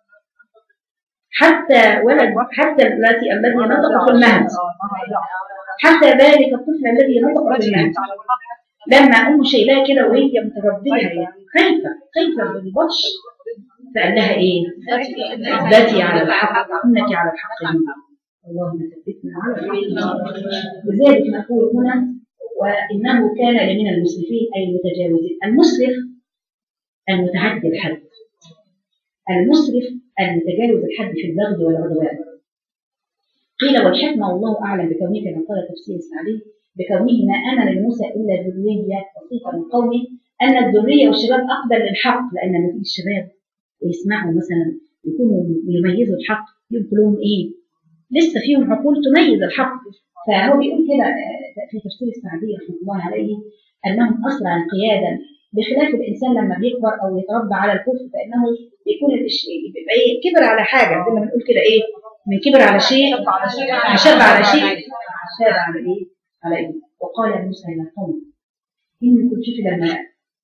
حتى ولد حتى التي الذي نطق في المهد حتى ذلك الطفل الذي نطق في المهد لما ام شايلاه كده وهي متردده يعني خايفه خايفه بالبطش فقال لها ايه؟ اثبتي على الحق انك على الحق منك اللهم ثبتنا على الحق لذلك نقول هنا وانه كان لمن المسرفين اي المتجاوزين المسرف المتعدي الحد المسرف المتجاوز الحد في البغي والعدوان قيل والحكمة والله أعلم بكونه كما قال تفسير السعدي بكونه ما آمن لموسى إلا ذرية بسيطة من قومه أن الذرية والشباب أقبل للحق لأن لما تيجي الشباب ويسمعوا مثلا يكونوا يميزوا الحق يبقوا لهم إيه؟ لسه فيهم عقول تميز الحق فهو بيقول كده آه، في تفسير السعدي رحمه الله عليه أنهم أسرع انقيادا بخلاف الإنسان لما بيكبر أو يتربى على الكفر فإنه يكون الش- بيبقى إيه؟ كبر على حاجة زي ما بنقول كده إيه؟ من كبر على شيء شاب على شيء شاب على ايه؟ على ايه؟ وقال موسى يا قوم إن كنت شوفي لما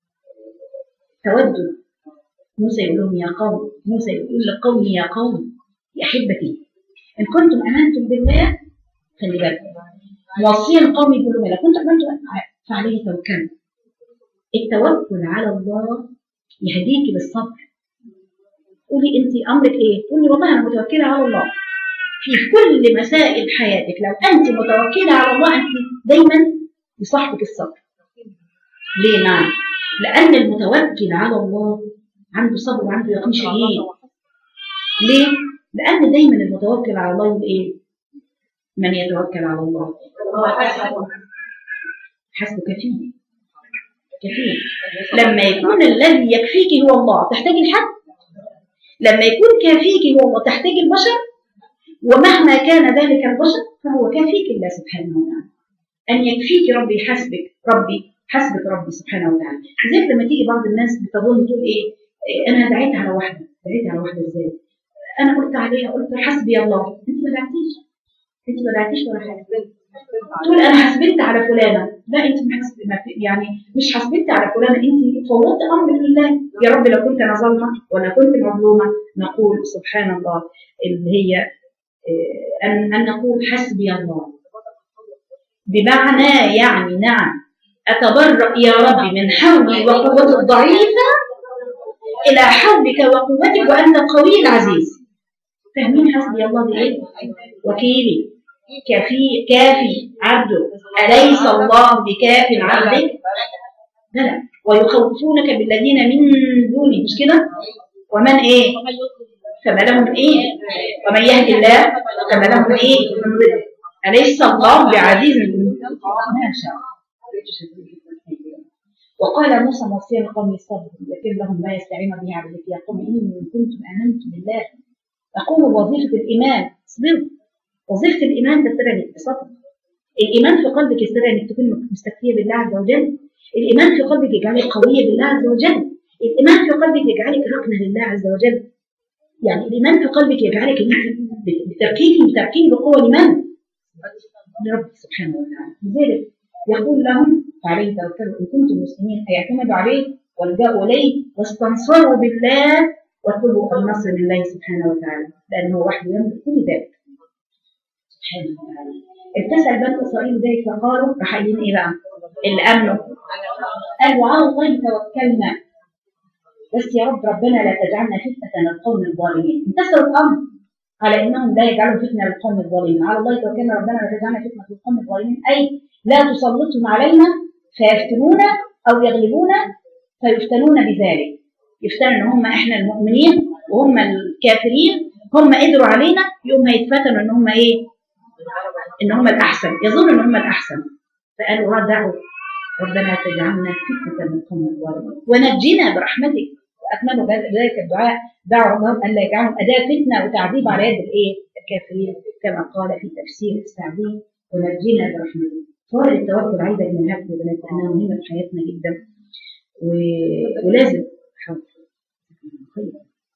تودد موسى يقول لهم يا قوم موسى يقول لقومي يا قوم يا احبتي ان كنتم امنتم بالله خلي بالك موصيا قومي يقول لهم لا كنت امنتم فعليه توكلوا التوكل على الله يهديك بالصبر قولي انت امرك ايه؟ قولي والله انا متوكله على الله في كل مسائل حياتك لو انت متوكله على الله انت دايما يصاحبك الصبر ليه نعم لان المتوكل على الله عنده صبر وعنده يقين شديد ليه لان دايما المتوكل على الله يقول ايه من يتوكل على الله حسبه كفيل كفيل لما يكون الذي يكفيك هو الله تحتاج الحد لما يكون كافيك هو الله تحتاج البشر ومهما كان ذلك البشر فهو كافيك الله سبحانه وتعالى أن يكفيك ربي حسبك ربي حسبك ربي سبحانه وتعالى زي لما تيجي بعض الناس بتظن تقول إيه إيه، أنا دعيت على واحدة دعيت على واحدة إزاي أنا قلت عليها قلت حسبي الله أنت ما دعتيش أنت ما دعتيش ولا حاجة تقول انا حسبت على فلانه لا انت ما حسب- ما في- يعني مش حسبت على فلانه انت فوضت امر لله يا رب لو كنت انا ظالمه ولا كنت مظلومه نقول سبحان الله اللي هي آه، ان ان نقول حسبي الله بمعنى يعني نعم اتبرأ يا رب من حولي وقوتي الضعيفه الى حولك وقوتك وانت القوي العزيز فاهمين حسبي الله دي ايه؟ وكيلي كفي كافي عبده أليس الله بكاف عبده؟ بلى ويخوفونك بالذين من دونه مش كده؟ ومن ايه؟ فما لهم ايه؟ ومن يهد الله فما لهم ايه؟ من ضد أليس الله بعزيز ما شاء وقال موسى موصيا لقوم الصبر يذكر لهم ما يستعين به عبدك يا قوم إن كنتم آمنتم بالله أقوم بوظيفة الإيمان اصبروا وظيفة الإيمان تسرى بصبر الإيمان في قلبك يسرى إنك تكون مستكفية بالله عز وجل الإيمان في قلبك يجعلك قوية بالله عز وجل الإيمان في قلبك يجعلك ركنة لله عز وجل يعني الإيمان في قلبك يجعلك إنك بتركيني بتركيني بقوة لمن؟ لرب سبحانه وتعالى لذلك يقول لهم فعليه توكلوا إن كنتم مسلمين أي اعتمدوا عليه والجأوا إليه واستنصروا بالله واطلبوا النصر لله سبحانه وتعالى لأنه وحده يملك كل ذلك سبحانه وتعالى ابتسل بنو إسرائيل ذلك فقالوا راح قايلين إيه بقى؟ اللي آمنوا قالوا على الله توكلنا بس يا رب ربنا لا تجعلنا فتنة للقوم الظالمين انتصروا الأمر على انهم لا يجعلوا فتنه للقوم الظالمين على الله توكلنا ربنا لا تجعلنا فتنه للقوم الظالمين اي لا تسلطهم علينا فيفتنونا او يغلبونا فيفتنون بذلك يفتنوا ان هم احنا المؤمنين وهم الكافرين هم قدروا علينا يوم هيتفتنوا ان هم ايه ان هم الاحسن يظنوا ان هم الاحسن فقالوا ردعوا ربنا تجعلنا فتنه للقوم الظالمين ونجنا برحمتك واكملوا ذلك الدعاء دعوا ربهم الا يجعلهم اداه فتنه وتعذيب على يد الايه؟ الكافرين كما قال في تفسير السعدي ونجينا برحمته. فوائد التوكل عايزه من هذه البنات لانها مهمه في حياتنا جدا و... ولازم حاضر. خير.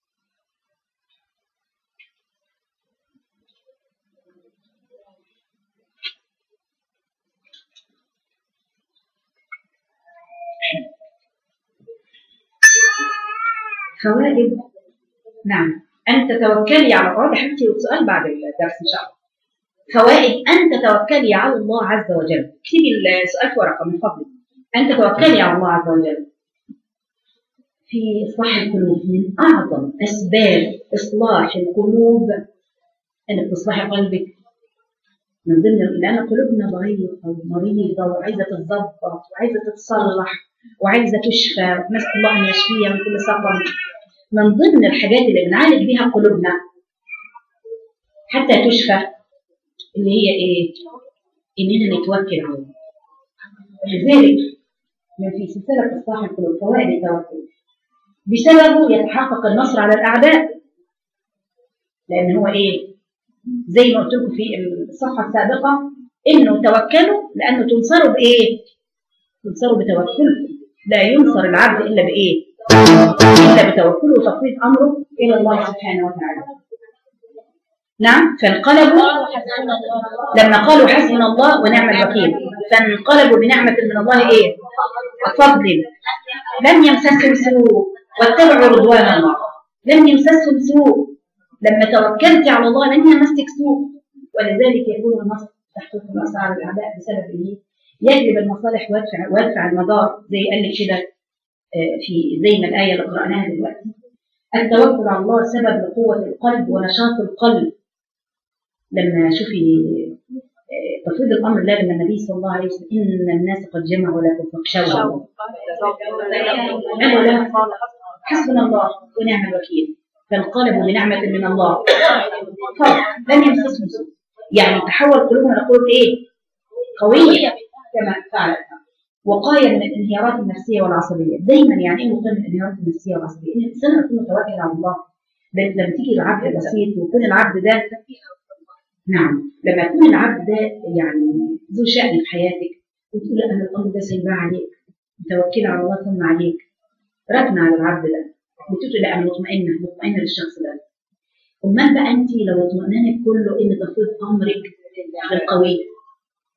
فوائد نعم أن تتوكلي على الله ده حبيبتي السؤال بعد الدرس إن شاء الله فوائد أن تتوكلي على الله عز وجل اكتبي السؤال في ورقة من فضلك أن تتوكلي على الله عز وجل في إصلاح القلوب من أعظم أسباب إصلاح القلوب أنك تصلحي قلبك من ضمن لأن قلوبنا ضعيفة ومريضة وعايزة تتظبط وعايزة تتصلح وعايزة تشفى ونسأل الله أن يشفيها من كل سقم من ضمن الحاجات اللي بنعالج بيها قلوبنا حتى تشفى اللي هي ايه؟ اننا نتوكل على الله. لذلك من في سلسله اصلاح القلوب فوائد التوكل بسببه يتحقق النصر على الاعداء لان هو ايه؟ زي ما قلت لكم في الصفحه السابقه انه توكلوا لانه تنصروا بايه؟ تنصروا بتوكلكم لا ينصر العبد الا بايه؟ الا بتوكله وتفويض امره الى الله سبحانه وتعالى. نعم فانقلبوا لما قالوا حسبنا الله ونعم الوكيل فانقلبوا بنعمة من الله ايه؟ وفضل لم يمسسهم سوء واتبعوا رضوان الله لم يمسسهم سوء لما توكلت على الله لم يمسك سوء ولذلك يكون النصر تحقيق النصر على الاعداء بسبب ايه؟ يجلب المصالح ويدفع ويدفع المضار زي قال لك كده في زي ما الآية اللي قرأناها دلوقتي التوكل على الله سبب لقوة القلب ونشاط القلب لما شوفي تفويض الأمر الله لما النبي صلى الله عليه وسلم إن الناس قد جمعوا لكم فاخشوا قالوا لا حسبنا الله ونعم الوكيل فانقلبوا بنعمة من الله فرح لم يمسسهم سوء يعني تحول قلوبهم إلى قلوب إيه؟ قوية كما فعلت وقايه من الانهيارات النفسيه والعصبيه دايما يعني ايه وقايه من الانهيارات النفسيه والعصبيه ان الانسان يكون متوكل على الله لما تيجي العبد بسيط ويكون العبد ده نعم لما يكون العبد ده يعني ذو شأن في حياتك وتقول انا الامر ده سايباه عليك متوكله على الله ثم عليك راكنه على العبد ده بتقول لا انا مطمئنه مطمئنه للشخص ده امال بقى انت لو اطمئنانك كله ان تفويض امرك للقوي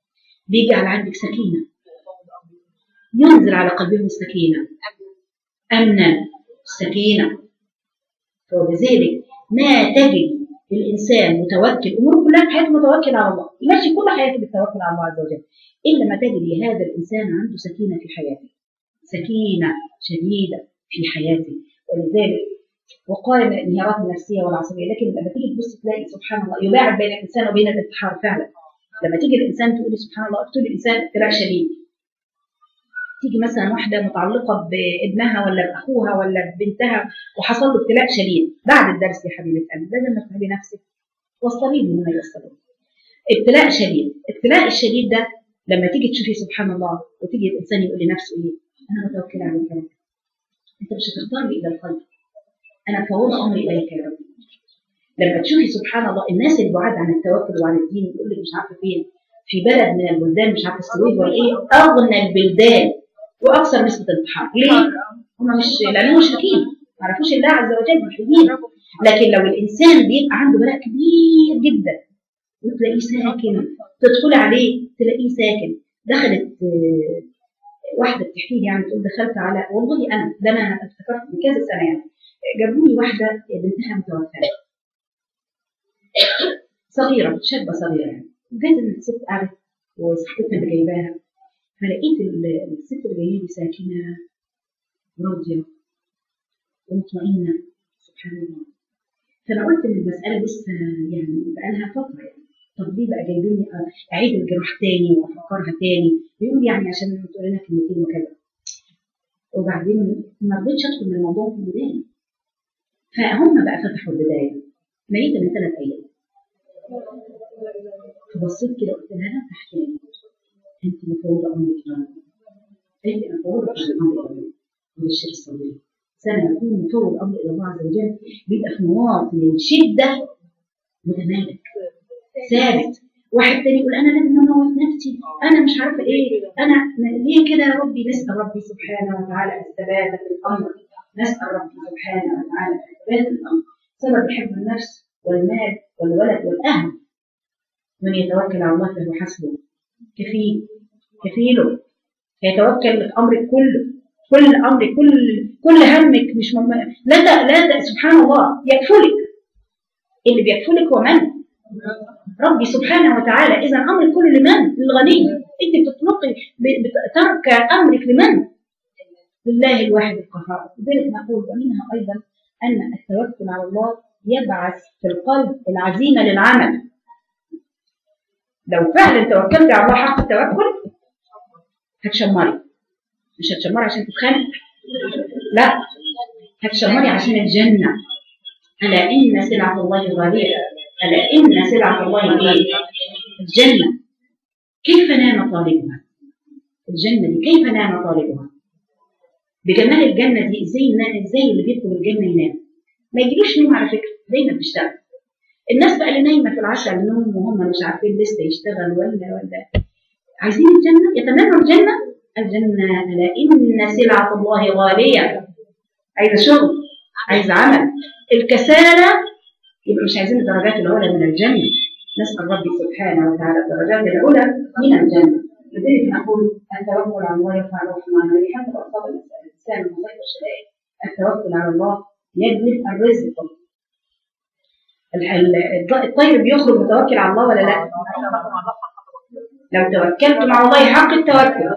بيجي على عندك سكينة ينزل على قلبهم السكينة أمنا السكينة ولذلك ما تجد الإنسان متوكل أمور كلها في حياته متوكل على الله ماشي كل حياته بالتوكل على الله عز وجل إلا ما تجد هذا الإنسان عنده سكينة في حياته سكينة شديدة في حياته ولذلك وقال الانهيارات النفسيه والعصبيه لكن لما تيجي تبص تلاقي سبحان الله يباعد بين الانسان وبين الانتحار فعلا لما تيجي الانسان تقول سبحان الله اقتل الانسان ابتلاء شديد تيجي مثلا واحده متعلقه بابنها ولا باخوها ولا ببنتها وحصل له ابتلاء شديد بعد الدرس يا حبيبه قلبي بدل ما تتعبي نفسك وصلي لي ما يوصلون ابتلاء شديد الابتلاء الشديد ده لما تيجي تشوفي سبحان الله وتيجي الانسان يقول لنفسه ايه انا متوكل عليك يا رب انت مش هتختار لي الا الخير انا فوض امري اليك يا رب لما تشوفي سبحان الله الناس اللي بعاد عن التوكل وعن الدين يقول لك مش عارفه فين في بلد من البلدان مش عارفه السويد ولا ايه اغنى البلدان واكثر نسبه انتحار ليه؟ هم مش لانهم مشركين ما يعرفوش الله عز وجل ملحدين لكن لو الانسان بيبقى عنده بلاء كبير جدا وتلاقيه ساكن تدخلي عليه تلاقيه ساكن دخلت آه، واحده بتحكي لي يعني تقول دخلت على والله انا ده انا افتكرت من كذا سنه يعني جابوا لي واحده بنتها متوفاه صغيره شابه صغيره يعني وجت الست قعدت وصاحبتنا اللي جايباها فلقيت ال- الست اللي جايه لي ساكنه راضيه ومطمئنه سبحان الله فانا قلت ان المساله لسه يعني بقى لها فتره يعني طب ليه بقى جايبيني أ- اعيد الجراح تاني وافكرها تاني بيقول يعني عشان تقول لنا كلمتين وكذا وبعدين ما رضيتش ادخل من الموضوع في البدايه فهم بقى فتحوا البدايه ميت من ثلاث ايام فبصيت كده قلت لها لا تحكي انت مفروضه امرك يا رب قالت لي انا مفروضه امرك يا رب وبشر الصبر سنه يكون مفوض امر الى الله عز وجل بيبقى في مواطن الشده متمالك ثابت واحد تاني يقول انا لازم اموت نفسي انا مش عارفه ايه انا ليه كده يا ربي نسال ربي سبحانه وتعالى الثبات في الامر نسال ربي سبحانه وتعالى الثبات في الامر سبب حفظ النفس والمال والولد والاهل من يتوكل على الله فهو حسبه كفيل كفيله يتوكل الامر كله كل امر كل كل همك مش مم... لا ت- لا ت- سبحان الله يكفلك اللي بيكفلك هو من؟ ربي سبحانه وتعالى اذا امر كل لمن؟ للغني انت بتطلقي ب- بت- ترك امرك لمن؟ لله الواحد القهار لذلك نقول ومنها ايضا ان التوكل على الله يبعث في القلب العزيمه للعمل لو فعلا توكلت على الله حق التوكل هتشمري مش هتشمري عشان تتخانق لا هتشمري عشان الجنة ألا إن سلعة الله غالية ألا إن سلعة الله إيه؟ الجنة كيف نام طالبها الجنة دي كيف نام طالبها بجمال الجنة دي ازاي ينام ازاي اللي بيدخل الجنة ينام ما يجيلوش نوم على فكرة دايما بيشتغل الناس بقى اللي نايمة في العشاء النوم وهم مش عارفين لسه يشتغل ولا ولا عايزين الجنة يتمنوا الجنة الجنة ألا إن سلعة الله غالية عايزة شغل عايزة عمل الكسالى يبقى مش عايزين الدرجات العلى من الجنة نسأل ربي سبحانه وتعالى الدرجات العلى من الجنة لذلك نقول التوكل على الله يرفع الرحمن ولحتى أصاب الإنسان من غير الشدائد التوكل على الله يجلب الرزق ال- ال- الطير بيخرج متوكل على الله ولا لا؟ لو توكلتم على الله حق التوكل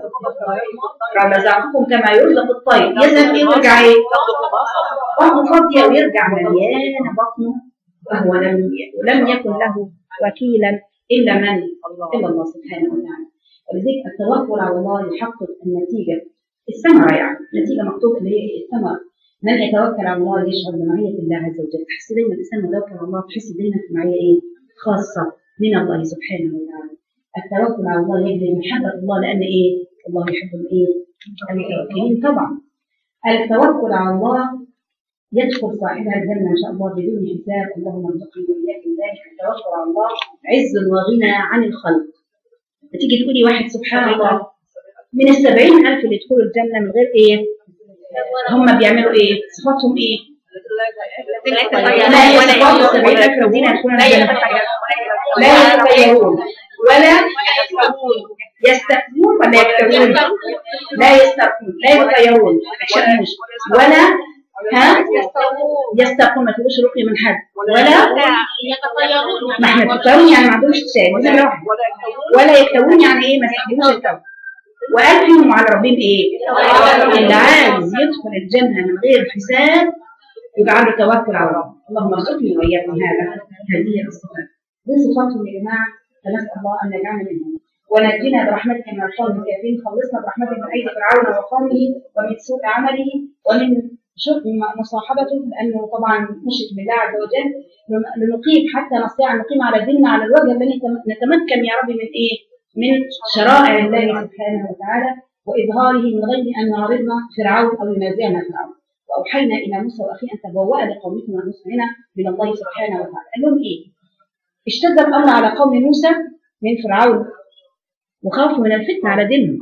رزقكم كما يرزق الطير يذهب ايه ويرجع ايه؟ بطنه فاضيه ويرجع مليانه بطنه وهو لم لم يكن له وكيلا الا من؟ الا الله سبحانه وتعالى ولذلك التوكل على الله يحقق النتيجه الثمره يعني نتيجه مكتوب اللي هي الثمره من يتوكل على الله يشعر بمعيه الله عز وجل تحس دايما الانسان متوكل على الله تحس دايما في معيه ايه؟ خاصه من الله سبحانه وتعالى التوكل على الله يجري محبه الله لان ايه؟ الله يحب الايه؟ المتوكلين طبعا التوكل على الله يدخل صاحبها الجنة إن شاء الله بدون حساب اللهم ارزقني وإياكم ذلك التوكل على الله عز وغنى عن الخلق تيجي تقولي واحد سبحان الله من السبعين ألف اللي يدخلوا الجنة من غير إيه؟ هم بيعملوا إيه؟ صفاتهم إيه؟ لا هي صفات السبعين ألف الذين يدخلون الجنة لا يتخيرون ولا يستكبرون ولا يكتوون لا يسترقون لا يطيرون ما يشأموش ولا ها يسترقون ما تقولوش رقي من حد ولا يتطيرون ما احنا تطيرون يعني ما عندهمش تساوي نمرة واحدة ولا يكتوون يعني ايه ما يستخدموش التو وقال فيهم على ربهم ايه اللي عايز يدخل الجنة من غير حساب يبقى عنده توكل على ربه اللهم ارزقني واياكم هذا هذه الصفات دي صفاتهم يا جماعه فنسال الله ان يجعلنا منهم ونجينا برحمتك من القوم الكافرين خلصنا برحمتك من ايدي فرعون وقومه ومن سوء عمله ومن شر مصاحبته لانه طبعا مشرك بالله عز وجل لنقيم حتى نستطيع ان نقيم على ديننا على الوجه الذي نتمكن يا رب من ايه؟ من شرائع الله سبحانه وتعالى واظهاره من غير ان يعرضنا فرعون او ينازعنا فرعون واوحينا الى موسى واخيه ان تبوأ لقومكم المسلمين من الله سبحانه وتعالى قال لهم ايه؟ اشتد الامر على قوم موسى من فرعون وخافوا من الفتنه على دينهم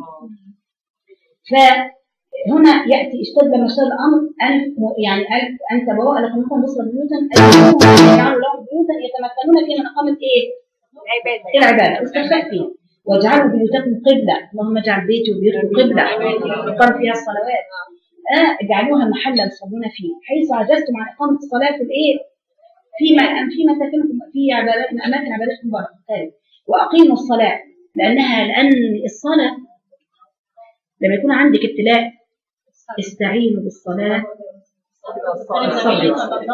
فهنا ياتي اشتد لما اشتد الامر ان يعني قال ان تبوأ لقومكم مصر بيوتا ان يجعلوا لهم بيوتا يتمكنون فيها من اقامه ايه؟ العباده واستخفاء فيها واجعلوا بيوتكم قبله اللهم اجعل بيتي وبيوتكم قبله يقام فيها الصلوات آه اجعلوها محلا تصلون فيه حيث عجزتم عن اقامه الصلاه في الايه؟ فيما في مساكنكم في عبادات اماكن عبادتكم بارك واقيموا الصلاه لانها لان الصلاه لما يكون عندك ابتلاء استعينوا بالصلاه والصبر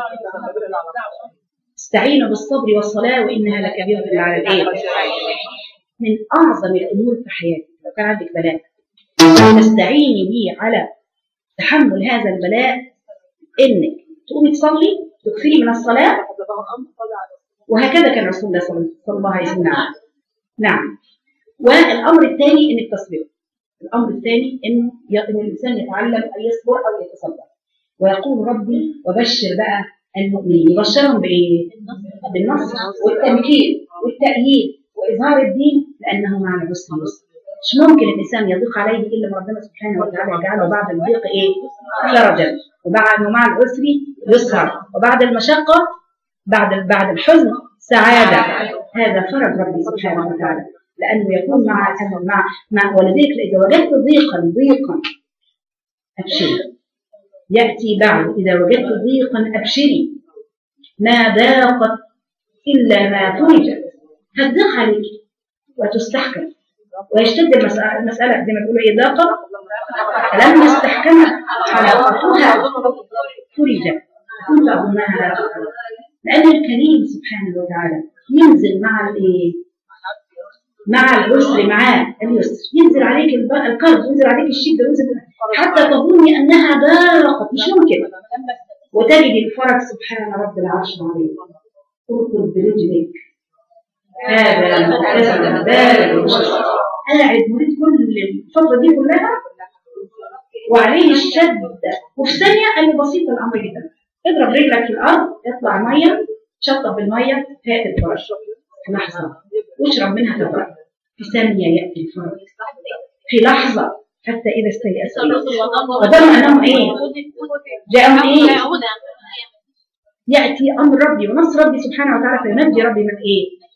استعينوا بالصبر والصلاه وانها لكبيره على الايه؟ من اعظم الامور في حياتك لو كان عندك بلاء تستعيني به على تحمل هذا البلاء انك تقومي تصلي تكثري من الصلاه وهكذا كان رسول الله صلى الله عليه وسلم نعم نعم والامر الثاني انك تصبري الامر الثاني انه ان الانسان يتعلم ان يصبر او يتصبر ويقول ربي وبشر بقى المؤمنين يبشرهم بايه؟ بالنصر والتمكين والتأييد واظهار الدين لانه مع العسر يسر مش ممكن الانسان يضيق عليه الا ما ربنا سبحانه وتعالى يجعله بعد الضيق ايه؟ فرجا وبعد ومع العسر يسرا وبعد المشقه بعد بعد الحزن سعاده هذا فرج ربي سبحانه وتعالى لانه يكون مع مع مع ولذلك اذا وجدت ضيقا ضيقا ابشري ياتي بعد اذا وجدت ضيقا ابشري ما ضاقت الا ما فرجت هتضيق عليك وتستحكم ويشتد المسألة, المسألة زي ما تقولوا ايه ضاقة فلما استحكمت حلاوتها فرجت كنت أظنها لا تقل لأن الكريم سبحانه وتعالى ينزل مع الايه مع العسر معاه اليسر ينزل عليك الكرب ينزل عليك الشدة ينزل حتى تظني أنها ضاقت مش ممكن وتجد الفرج سبحان رب العرش العظيم اركض برجلك هذا مغتسل بارد قاعد مريض كل الفترة دي كلها وعليه الشدة وفي ثانية قال له بسيط الأمر جدا اضرب رجلك في الأرض اطلع مية شطف بالمية هات الفرج في لحظة واشرب منها تبرد في ثانية يأتي الفرج في لحظة حتى إذا استيأس وظن أنهم إيه جاءهم إيه يأتي أمر ربي ونصر ربي سبحانه وتعالى فينجي ربي من إيه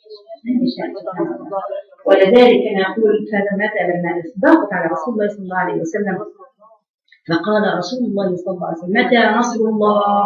ولذلك نقول فمتى لما ضاقت على رسول الله صلى الله عليه وسلم فقال رسول الله صلى الله عليه وسلم متى نصر الله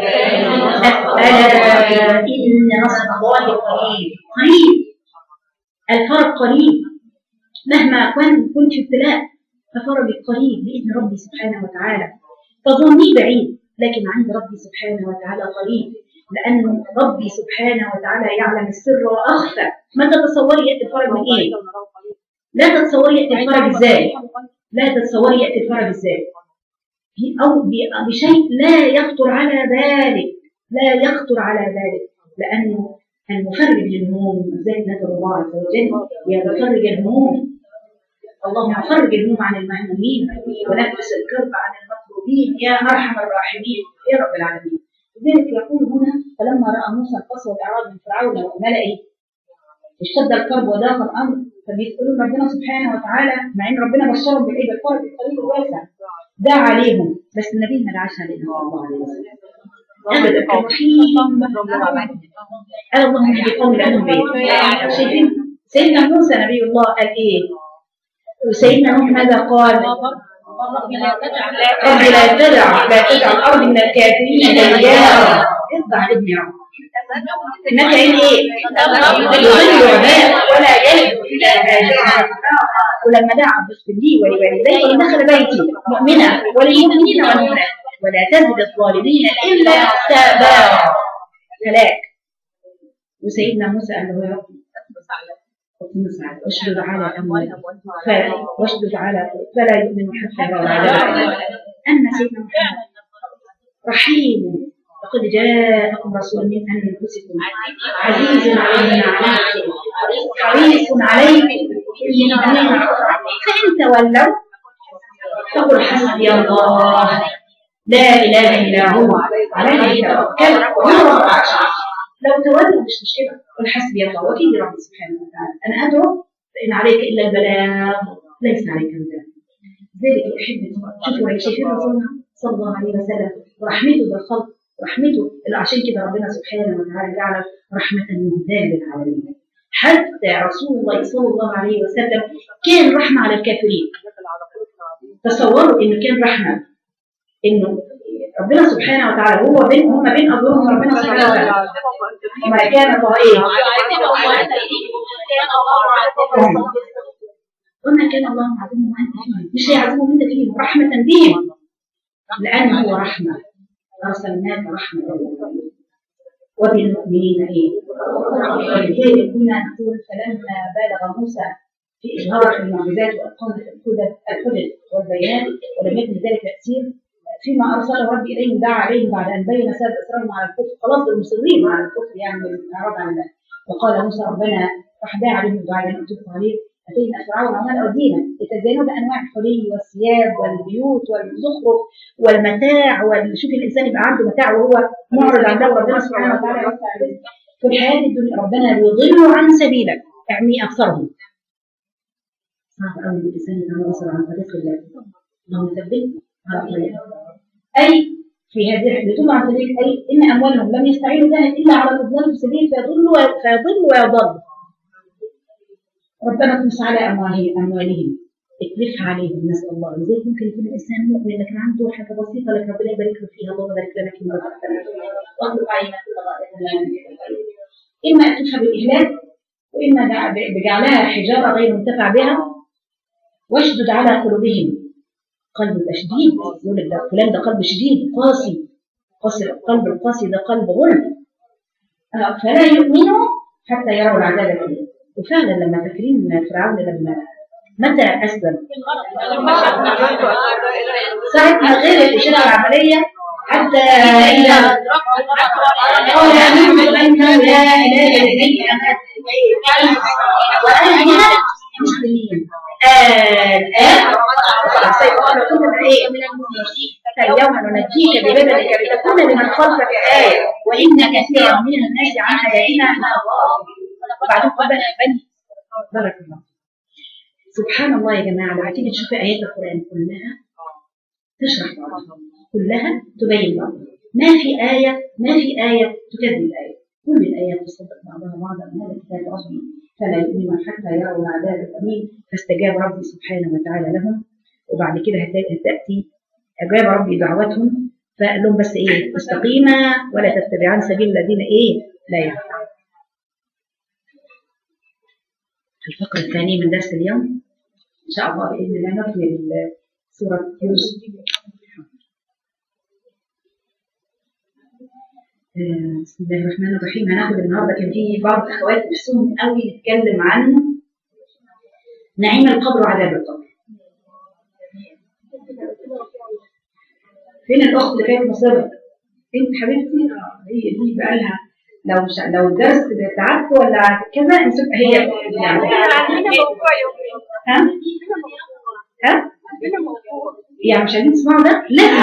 ألا إن نصر الله قريب قريب الفرج قريب مهما كنت كنت في ابتلاء ففرجك قريب بإذن ربي سبحانه وتعالى تظني بعيد لكن عند ربي سبحانه وتعالى قريب لأن ربي سبحانه وتعالى يعلم السر وأخفى ما تتصوري يأتي الفرج من إيه؟ لا تتصوري يأتي الفرج إزاي؟ لا تتصوري يأتي الفرج إزاي؟ أو بشيء لا يخطر على بالك لا يخطر على بالك لأنه المفرج للهموم ذلك ندعو الله عز وجل يا مفرج الهموم اللهم فرج الهموم عن المهمومين ونفس الكرب عن المطلوبين يا ارحم الراحمين يا رب العالمين لذلك يقول هنا فلما راى موسى القسوه والاعراض من فرعون وملئه اشتد الكرب وضاق الامر فبيسالون ربنا سبحانه وتعالى مع ان ربنا بشرهم بالايه بالفرج الطريق واسع دعا عليهم بس النبي ما دعاش علينا صلى الله عليه وسلم ابدا كان رحيم قال اللهم اهد قومي لانهم ايه شايفين سيدنا موسى نبي الله قال ايه وسيدنا نوح ماذا قال؟ رب لا تجعل رب لا تدع لا تجعل الارض من الكافرين ديارا ارضى عن ابني يا رب انك ان ايه؟ يضل عباد ولا يلد الى هذه ولما دعا بسم لي ولوالدي ودخل بيتي مؤمنا وللمؤمنين والمؤمنات ولا تزد الظالمين الا تبارا هلاك وسيدنا موسى قال له يا رب اطمس على واشدد على اموالهم فلا واشدد على فلا يؤمنوا حتى يروا العذاب ان سيدنا محمد رحيم لقد جاءكم رسول من انفسكم عزيز عليه ما عنتم حريص عليكم بالمؤمنين فان تولوا فقل حسبي الله لا اله الا هو عليه توكل وهو رب العرش لو تولوا مش مشكله قل حسبي الله وكيل رب سبحانه وتعالى انا ادعو فان عليك الا البلاغ ليس عليك البلاغ ذلك احبتي شوفوا شايفين رسولنا صلى الله عليه وسلم ورحمته بالخلق رحمته عشان كده ربنا سبحانه وتعالى جعل رحمة مهداة للعالمين حتى رسول الله صلى الله عليه وسلم كان رحمة على الكافرين تصوروا انه كان رحمة انه ربنا سبحانه وتعالى هو بين هم بين اظهرهم ربنا سبحانه وتعالى وما كان طائف وما كان الله معذبهم وانت فيهم مش هيعذبهم انت فيهم رحمة بهم لأن هو رحمة أرسلناك رحمة للعالمين. وبالمؤمنين إيه؟ ولذلك كنا نقول فلما بالغ موسى في إظهار المعجزات وإقامة الحجج الحجج والبيان ولم يكن ذلك تأثير فيما أرسله ربي إليهم دعا عليهم بعد أن بين سبب إصرارهم على الكفر خلاص دول مصرين على الكفر يعني الإعراض عن الله وقال موسى ربنا راح داعي عليهم الدعاء اللي أنا قلت لكم عليه أتينا فرعون وملأ وزينا يتزينون بأنواع الحلي والثياب والبيوت والزخرف والمتاع وشوف الإنسان يبقى عنده متاع وهو معرض عن دور ربنا سبحانه وتعالى يوسع عليه. في الحياة الدنيا ربنا يضل عن سبيلك يعني أكثرهم صعب قوي الإنسان يتناصر عن طريق الله اللهم ثبت على طريقه أي في هذه الرحلة يضل عن سبيل أي إن أموالهم لم يستعينوا بها إلا على الإضلال في سبيل فيضل فيضل ويضل ربنا اطمس على أموالهم أموالهم اكلفها عليهم نسأل الله لذلك ممكن يكون الإنسان مؤمن لكن عنده حاجة بسيطة لكن ربنا يبارك له فيها اللهم بارك لنا فيما رزقتنا واغلق علينا كل ضائقنا إما أن تدفع بالإهلاك وإما بجعلها حجارة غير منتفع بها واشدد على قلوبهم قلب يبقى شديد يقول لك ده فلان ده قلب شديد قاسي قاسي القلب القاسي ده قلب غلب آه، فلا يؤمنوا حتى يروا العذاب الأليم وفعلا لما فاكرين فرعون لما متى أسلم ساعة ما غير الإشارة العملية حتى إذا قال آمنت أنه لا إله إلا أنت وأنا من المسلمين الآن سيقال لكم إيه فاليوم ننجيك ببدنك لتكون لمن خلفك آية وإن كثيرا من الناس عن آياتنا لغافلون وبعدين قال بني بارك الله سبحان الله يا جماعة لما تيجي تشوفي آيات القرآن كلها تشرح بعضها كلها تبين بعضها ما في آية ما في آية تكذب الآية كل الآيات تصدق بعضها بعضا من هذا الكتاب ربي فلا يؤمنون حتى يروا العذاب الأليم فاستجاب ربي سبحانه وتعالى لهم وبعد كده هتأتي أجاب ربي دعوتهم فقال لهم بس إيه استقيما ولا تتبعان سبيل الذين إيه لا يعلمون الفقرة الثانية من درس اليوم إن شاء الله بإذن الله نكمل سورة يوسف آه، بسم الله الرحمن الرحيم هناخد النهارده كان في بعض الاخوات نفسهم قوي نتكلم عن نعيم القبر وعذاب القبر. فين الاخت اللي كانت مصره؟ انت حبيبتي اه هي دي بقى لها لو مش لو الدرس بتاعك ولا كذا نسيب هي يعني ها؟ ها؟ يعني مش عايزين تسمعوا ده؟ لازم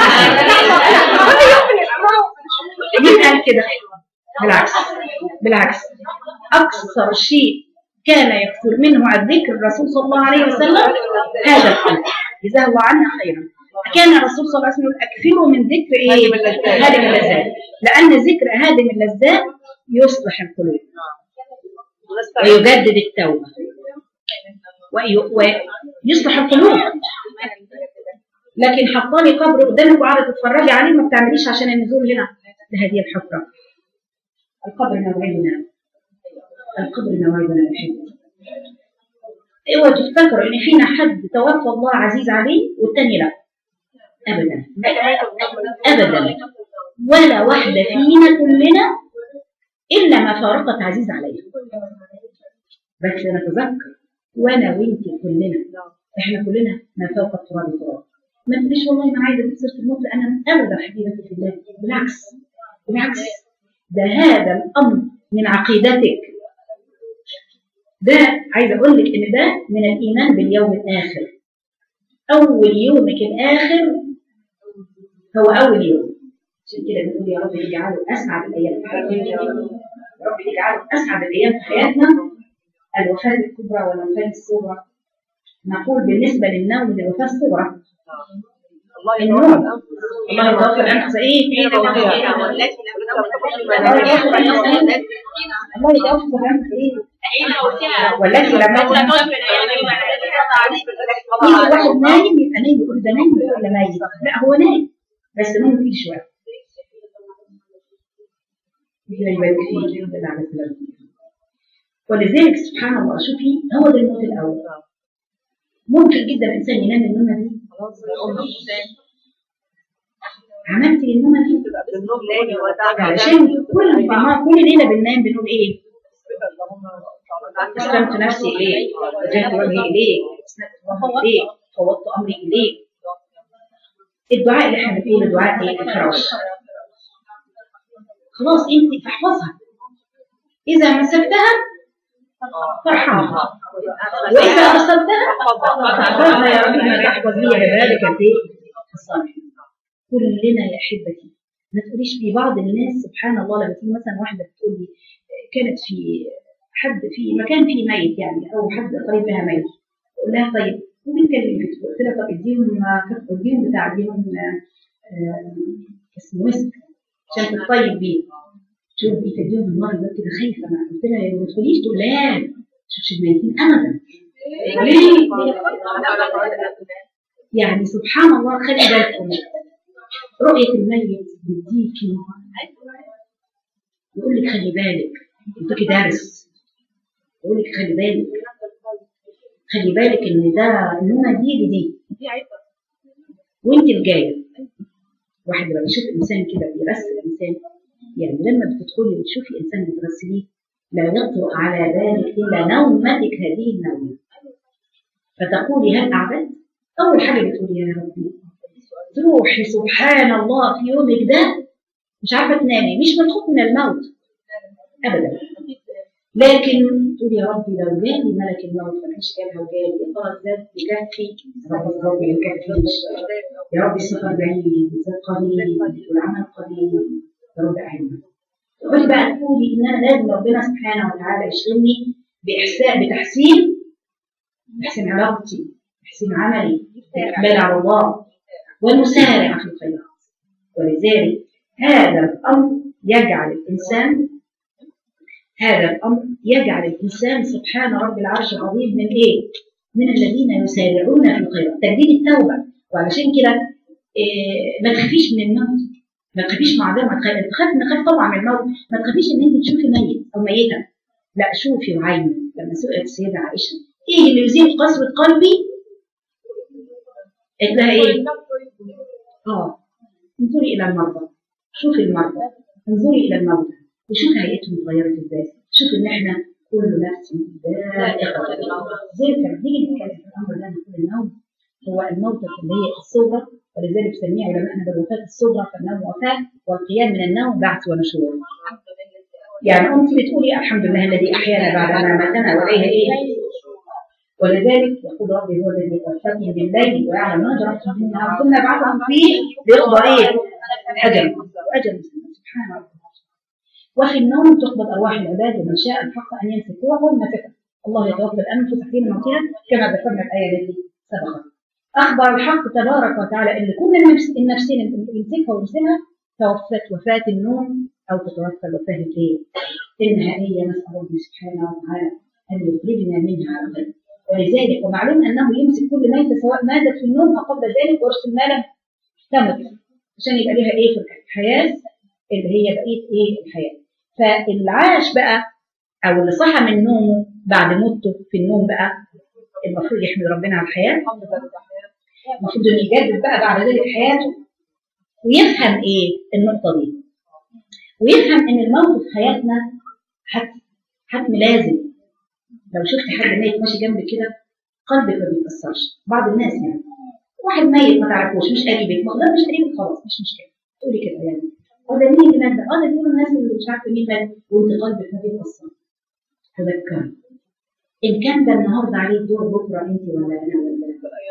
مين قال كده؟ بالعكس بالعكس أكثر شيء كان يكثر منه عن ذكر الرسول صلى الله عليه وسلم هذا القلب جزاه الله عنا خيرا كان الرسول صلى الله عليه وسلم يقول أكثروا من ذكر إيه؟ هادم اللذات لأن ذكر هادم اللذات يصلح القلوب ويجدد التوبة وي- ويصلح القلوب لكن حطاني قبر قدامك وقاعده تتفرجي عليه ما بتعمليش عشان النزول هنا لهذه الحفره القبر موعدنا القبر موعدنا يا حبيبي اوعوا تفتكروا ان فينا حد توفى الله عزيز عليه والتاني لا ابدا ابدا ولا واحده فينا كلنا الا ما فارقت عزيز عليها بس نتذكر وانا وانت كلنا احنا كلنا ما فوق التراب تراب ما تقوليش والله ما عايزه اجيب سيره الموت لان ابدا حبيبتي في الله بالعكس بالعكس ده هذا الامر من عقيدتك ده عايزه اقول لك ان ده من الايمان باليوم الاخر اول يومك الاخر هو اول يوم عشان كده بنقول يا رب اجعله اسعد الايام في حياتنا يا رب اجعله اسعد الايام في حياتنا الوفاه الكبرى والوفاه الصغرى نقول بالنسبه للنوم الوفاه الصغرى النوم الله يتوفى الانفس ايه الله يتوفى الانفس ايه والتي لم تكن يجي واحد نايم يبقى نايم يقول ده نايم ولا ميت لا هو نايم بس نوم فيه شويه ربنا يبارك فيك يا على السلامة ولذلك سبحان الله شوفي هو ده الموت الاول ممكن جدا الانسان ينام النومه دي عملتي النومه دي علشان كل ما كل ليله بننام بنقول ايه اسلمت نفسي اليك وجهت وجهي اليك اسندت ظهري اليك فوضت امري اليك الدعاء اللي احنا بنقوله دعاء ايه الفراش خلاص انت فاحفظها اذا مسكتها فارحمها واذا ارسلتها فاحفظها يا رب ما تحفظ لي عبادك في الصالحين كلنا يا احبتي ما تقوليش في بعض الناس سبحان الله لما تيجي مثلا واحده بتقول لي كانت في حد في مكان فيه ميت يعني او حد قريب لها ميت اقول لها طيب وبنتكلم في قلت لها طب اديهم اديهم بتاع اديهم اسمه مسك عشان تطيب بيه شوف بتديهم النار ده كده خايفه ما قلت لها ما تدخليش تقول لا شوفش الميتين ابدا ليه؟ يعني سبحان الله خلي بالكم رؤية الميت بيديكي يقول لك خلي بالك يديكي درس يقول لك خلي بالك خلي بالك ان ده النومه دي لدي وانت الجايه واحد لما بيشوف انسان كده بيغسل انسان يعني لما بتدخلي وتشوفي انسان بتغسليه لا يطرق على بالك الا نومتك هذه النومه فتقولي هل اعبدت؟ اول حاجه بتقولي يا ربي تروحي سبحان الله في يومك ده مش عارفه تنامي مش مدخول من الموت ابدا لكن تقول يا ربي لو جالي ملك الموت ما كانش جالها وجالي يا ترى الزاد يكفي رب الرب ما يكفيش يا رب السفر بعيد الزاد قليل والعمل قليل يا رب اعنا تقولي بقى تقولي ان انا لازم ربنا سبحانه وتعالى يشغلني باحسان بتحسين تحسين علاقتي تحسين عملي الاقبال على الله ونسارع في الخيرات ولذلك هذا الامر يجعل الانسان هذا الامر يجعل الانسان سبحان رب العرش العظيم من ايه؟ من الذين يسارعون في الخيرات تجديد التوبه وعلشان كده إيه ما تخافيش من الموت ما تخافيش مع ده ما تخافي تخاف نخاف طبعا من الموت ما تخافيش ان انت تشوفي ميت او ميته لا شوفي وعيني لما سئلت السيده عائشه ايه اللي يزيد قسوه قلبي؟ قالت لها ايه؟ اه انظري الى المرضى شوفي المرضى انظري الى الموتى وشوفي هيئتهم اتغيرت ازاي شوفي ان احنا كل نفس ذائقه زي كان بنيجي نتكلم في الامر ده نقول النوم هو الموت اللي هي الصغرى ولذلك سميه علماءنا بالوفاه الصغرى فالنوم وفاه والقيام من النوم بعث ونشور يعني انت بتقولي الحمد لله الذي احيانا بعد ما ماتنا واليه ايه ولذلك يقول ربي هو الذي توفاني بالليل ويعلم ما جرحتم من النهار ثم يبعثهم فيه ليقضى ايه؟ اجل واجل سبحان الله وفي النوم تقبض ارواح العباد ومن شاء الحق ان يمسك هو والنفقه الله يتوفى الانفس حين موتها كما ذكرنا الايه التي سبقت اخبر الحق تبارك وتعالى ان كل النفسين اللي يمسكها ويرسلها توفت وفاه النوم او تتوفى الوفاه الايه؟ النهائيه نسال الله سبحانه وتعالى ان يخرجنا منها على خير ولذلك ومعلوم انه يمسك كل ميته سواء ماتت في النوم او قبل ذلك ويرسل ما لم تمت عشان يبقى ليها ايه في الحياه اللي هي بقيه ايه الحياه فاللي عاش بقى او اللي صحى من نومه بعد موته في النوم بقى المفروض يحمد ربنا على الحياه المفروض انه يجدد بقى بعد ذلك حياته ويفهم ايه النقطه دي ويفهم ان الموت في حياتنا حتم حتم لازم لو شفت حد ميت ماشي جنبك كده قلبك ما بيتاثرش بعض الناس يعني واحد ميت ما تعرفوش مش قريبك ما ده مش قريبك خلاص مش مشكله تقولي كده يعني اه ده مين اللي مات ده اه ده بيقولوا الناس اللي مش عارفه مين مات وانت قلبك ما بيتاثر تذكري ان كان ده النهارده عليه دور بكره انت ولا انا ولا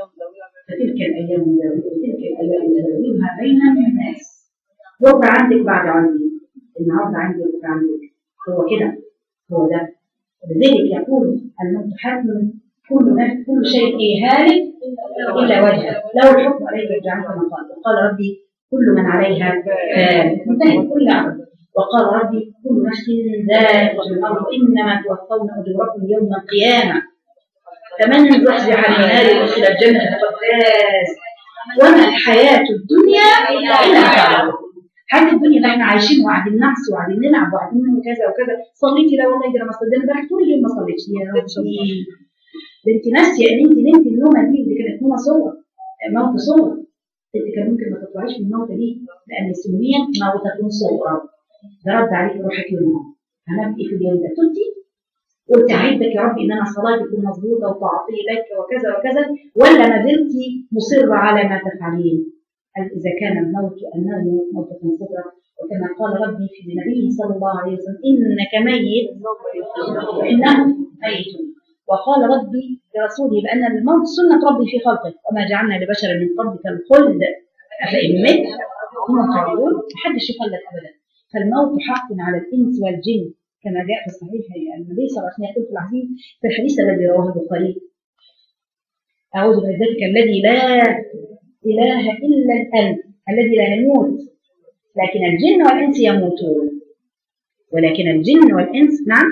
فتلك الايام نداولها وتلك الايام نداولها بين الناس بكره عندك بعد عندي النهارده عندي بكره عندك هو كده هو ده ولذلك يقول الموت حتم كل نفس كل شيء ايه هالك الا وجهه لو الحكم عليه يرجع كما قال وقال ربي كل من عليها فان انتهت كل امر وقال ربي كل نفس ذائقه الموت انما توفون اجوركم يوم القيامه فمن زحزح عن النار وادخل الجنه فقد فاز وما الحياه الدنيا الا متاع حياه الدنيا ده احنا عايشين وقاعدين نعس وقاعدين نلعب وقاعدين نعمل كذا وكذا صليتي لا والله ده انا ما صليت انا بقى طول اليوم ما صليتش يا ربي ده انت ناسيه ان انت نمتي النومه دي اللي كانت نومه صور موت صور انت كان ممكن ما تطلعيش من الموتة دي لان سميت موتة صغرى ده رد عليك روحك يومها عملت ايه في اليوم ده؟ تبتي قلت اعدك يا رب ان انا صلاتي تكون مظبوطه وطاعتي لك وكذا وكذا ولا ما زلت مصره على ما تفعلين؟ قال اذا كان الموت انه موتة صغرى وكما قال ربي في نبيه صلى الله عليه وسلم انك ميت وانه ميت وقال ربي لرسوله بان الموت سنه ربي في خلقه وما جعلنا لبشر من قبلك الخلد افان مت هم خالدون محدش يخلد ابدا فالموت حق على الانس والجن كما جاء في الصحيح النبي صلى الله عليه وسلم يقول في الحديث في الحديث الذي رواه البخاري اعوذ بعزتك الذي لا اله الا الانت الذي لا يموت لكن الجن والانس يموتون ولكن الجن والانس نعم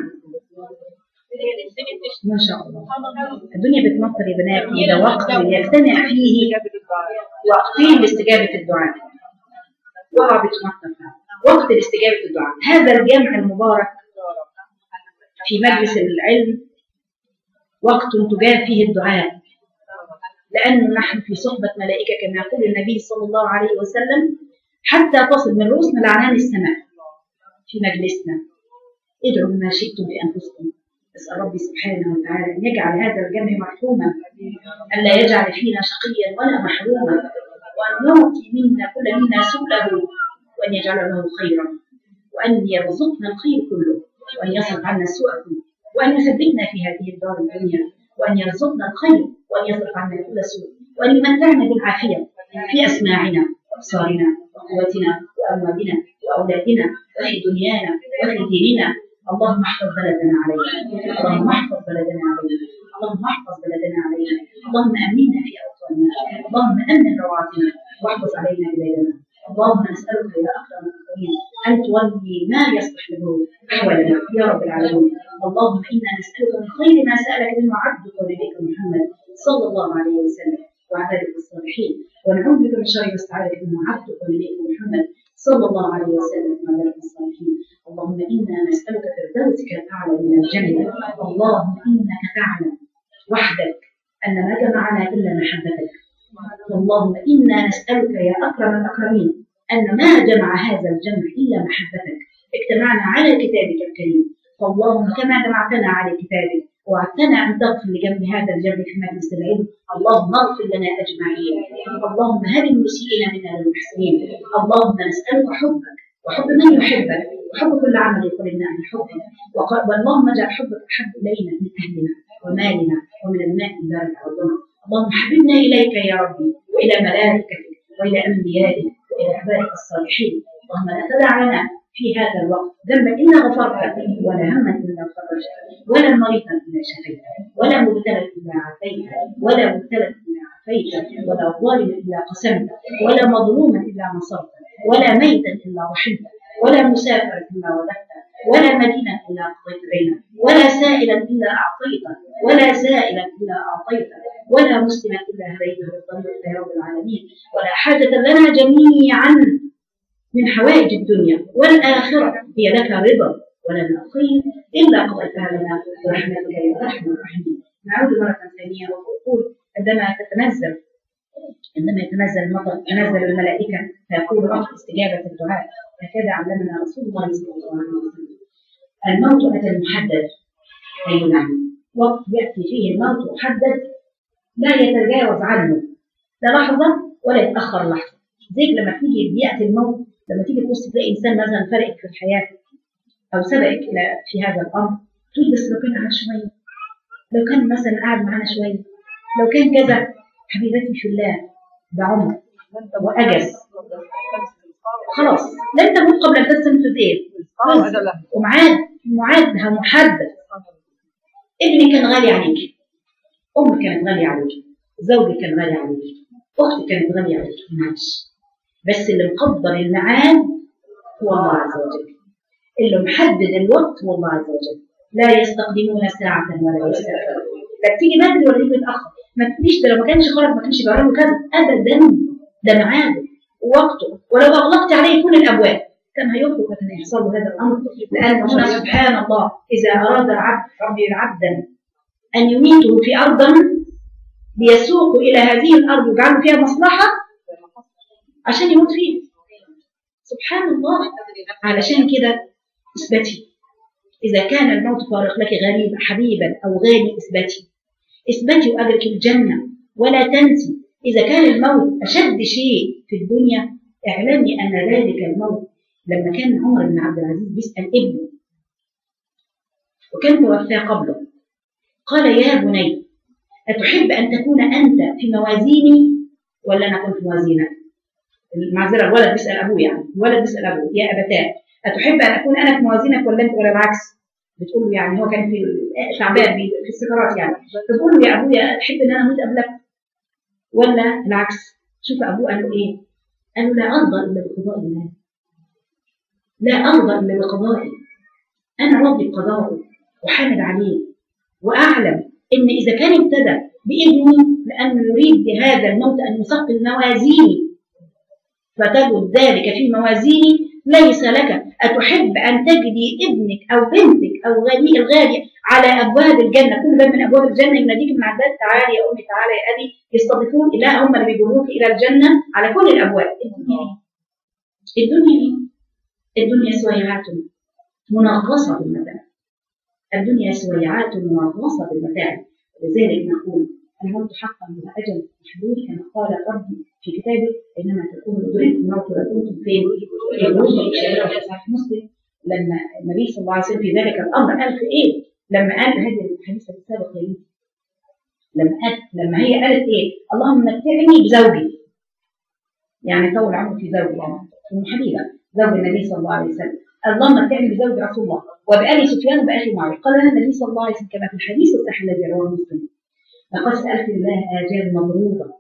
ما شاء الله الدنيا بتمطر يا بنات إذا وقت يجتمع فيه وقتين لاستجابة الدعاء وقع بتمطر وقت لاستجابة الدعاء هذا الجمع المبارك في مجلس العلم وقت تجاب فيه الدعاء لأنه نحن في صحبة ملائكة كما يقول النبي صلى الله عليه وسلم حتى تصل من رؤوسنا لعنان السماء في مجلسنا ادعوا ما شئتم بأنفسكم أسأل ربي سبحانه وتعالى أن يجعل هذا الجمع مرحوما ألا يجعل فينا شقيا ولا محروما وأن يعطي منا كل منا سؤله وأن يجعل له خيرا وأن يرزقنا الخير كله وأن يصرف عنا السوء كله وأن يثبتنا في هذه الدار الدنيا وأن يرزقنا الخير وأن يصرف عنا كل سوء وأن يمتعنا بالعافية في أسماعنا وأبصارنا وقوتنا وأموالنا وأولادنا وفي دنيانا وفي ديننا اللهم احفظ بلدنا علينا اللهم احفظ بلدنا علينا اللهم احفظ بلدنا علينا اللهم امنا في اوطاننا اللهم امن روعاتنا واحفظ علينا بلادنا اللهم نسالك يا اكرم الاكرمين ان تولي ما يصلح له احوالنا يا رب العالمين اللهم انا نسالك من خير ما سالك منه عبدك ونبيك محمد صلى الله عليه وسلم وعبادك الصالحين ونعوذ بك من شر ما استعاذك منه عبدك ونبيك محمد صلى الله عليه وسلم وعبادك الصالحين اللهم انا نسالك فردوسك الاعلى من الجنه اللهم انك تعلم وحدك ان ما جمعنا الا محبتك اللهم انا نسالك يا اكرم الاكرمين ان ما جمع هذا الجمع الا محبتك اجتمعنا على كتابك الكريم فاللهم كما جمعتنا على كتابك وعدتنا ان تغفر لجنب هذا الجنب في مجلس العلم اللهم اغفر لنا اجمعين اللهم هب المسيئين منا للمحسنين اللهم نسالك حبك وحب من يحبك وحب كل عمل يقول لنا عن حبك واللهم اجعل حبك احب الينا من اهلنا ومالنا ومن الماء البارد والظلم اللهم حببنا اليك يا ربي والى ملائكتك والى انبيائك والى عبادك الصالحين اللهم لا تدع لنا في هذا الوقت ذنبا الا غفرته ولا هما الا فرجته ولا مريضا الا شفيته ولا مبتلا الا عافيته ولا مبتلا الا عافيته ولا ظالما الا قسمته ولا مظلوما الا نصرته ولا ميتا الا رحمته ولا مسافرا الا وددته ولا مدينة إلا قضيت بينه ولا سائلا إلا أعطيته ولا سائلا إلا أعطيته ولا مسلما إلا هديته بالطريق يا رب العالمين ولا حاجة لنا جميعا من حوائج الدنيا والآخرة هي لك رضا ولنا خير إلا قضيتها لنا برحمتك يا أرحم الراحمين نعود مرة ثانية وأقول عندما تتنزل عندما يتنزل المطر تنزل الملائكة فيقول وقت استجابة الدعاء هكذا علمنا رسول الله صلى الله عليه وسلم الموت أجل محدد أي نعم وقت يأتي فيه الموت محدد لا يتجاوز عنه لا لحظة ولا يتأخر لحظة زي لما تيجي يأتي الموت لما تيجي تبص تلاقي إنسان مثلا فرقك في الحياة أو سبقك إلى في هذا الأمر تقول بس لو كان قعد شوية لو كان مثلا قاعد معانا شوية لو كان كذا حبيبتي في الله ده عمر وأجل خلاص لن تموت قبل أن تستنفذ إيه؟ ومعاد معادها محدد ابني كان غالي عليك أمك كانت غالية عليك زوجك كان غالي عليك أختك كانت غالية عليك معلش بس اللي مقدر الميعاد هو الله عز وجل اللي محدد الوقت هو الله عز وجل لا يستقدمون ساعة ولا يستأخرون لا تيجي بدري ولا تيجي متأخر ما تقوليش ده لو ما كانش خرج ما كانش جربه كذا أبدا ده ميعاده ووقته ولو أغلقت عليه كل الأبواب كان هيطلق أن يحصل له هذا الأمر لأن هنا سبحان الله إذا أراد العبد ربي عبدا أن يميته في أرض ليسوق إلى هذه الأرض ويجعله فيها مصلحة عشان يموت فيها سبحان الله علشان كده اثبتي إذا كان الموت فارق لك غريب حبيبا أو غالي اثبتي اثبتي وأجرك الجنة ولا تنسي إذا كان الموت أشد شيء في الدنيا اعلمي أن ذلك الموت لما كان عمر بن عبد العزيز بيسأل ابنه وكان توفى قبله قال يا بني أتحب أن تكون أنت في موازيني ولا أنا أكون في موازينك؟ المعذرة الولد بيسأل أبوه يعني الولد بيسأل أبوه يا أبتاه أتحب أن أكون أنا في موازينك ولا أنت ولا العكس؟ بتقول له يعني هو كان في تعبان في السكرات يعني فبتقول له يا أبويا أحب أن أنا أموت قبلك ولا العكس؟ شوف أبوه قال له إيه؟ قال له لا أرضى إلا بقضاء الله لا أرضى إلا بقضائي أنا راضي بقضائه وحامد عليه وأعلم إن إذا كان ابتدى بإذني لأنه يريد بهذا الموت أن يثقل موازيني فتجد ذلك في موازيني ليس لك أتحب أن تجدي ابنك أو بنتك أو غالي الغالي على أبواب الجنة كل باب من أبواب الجنة يناديك من عداد تعالي يا أمي تعالي يا أبي يستضيفون لا هم اللي بيجروك إلى الجنة على كل الأبواب الدنيا إيه؟ الدنيا إيه؟ الدنيا سويعات منغصة بالمتاع الدنيا سويعات منغصة بالمتاع لذلك نقول الموت حقا هو أجل محدود كما قال ربي في كتابه إنما تكون أدركت الموت وكنتم فين؟ في بروج الشهيرة في صحيح مسلم لما النبي صلى الله عليه وسلم في ذلك الأمر قال في إيه؟ لما قال هذه الحديث السابق يا بنتي لما قال لما هي قالت إيه؟ اللهم متعني بزوجي يعني طول عمري في زوجي يعني أم حبيبة زوج النبي صلى الله عليه وسلم اللهم متعني بزوج رسول الله وبآل سفيان وبأخي معاوية قال لنا النبي صلى الله عليه وسلم كما في الحديث الصحيح الذي رواه مسلم لقد سألت الله آجال مضروبة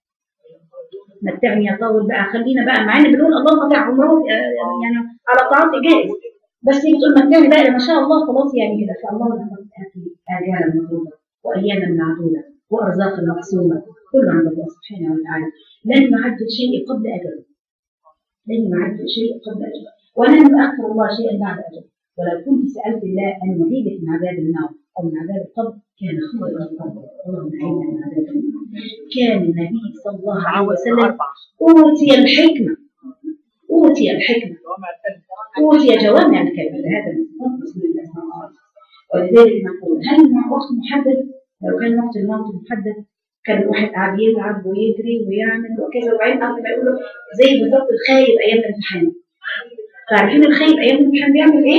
متعني يا طول بقى خلينا بقى مع ان بنقول اللهم طلع عمره يعني على طاعات جائز بس هي بتقول متعني بقى ما شاء الله خلاص يعني كده فالله لقد آتي آجالا مضروبة وأياما معدودة وأرزاقا مقسومة كل عند الله سبحانه وتعالى لن يعجل شيء قبل أجله لن يعجل شيء قبل أجله ولن يؤخر الله شيئا بعد أجله ولو كنت سألت الله أن يعيدك من عذاب النار أو من عذاب القبر كان خيرا القبر اللهم أعنا من عذاب النار كان النبي صلى الله عليه وسلم أوتي الحكمة أوتي الحكمة أوتي جوامع الكلمة هذا من رسول الله صلى الله عليه وسلم ولذلك نقول هل مع وقت محدد لو كان وقت الموت محدد كان الواحد قاعد يلعب ويجري ويعمل وكذا وبعدين قبل ما يقولوا زي بالظبط الخايب ايام الامتحان عارفين الخايب ايام الامتحان بيعمل ايه؟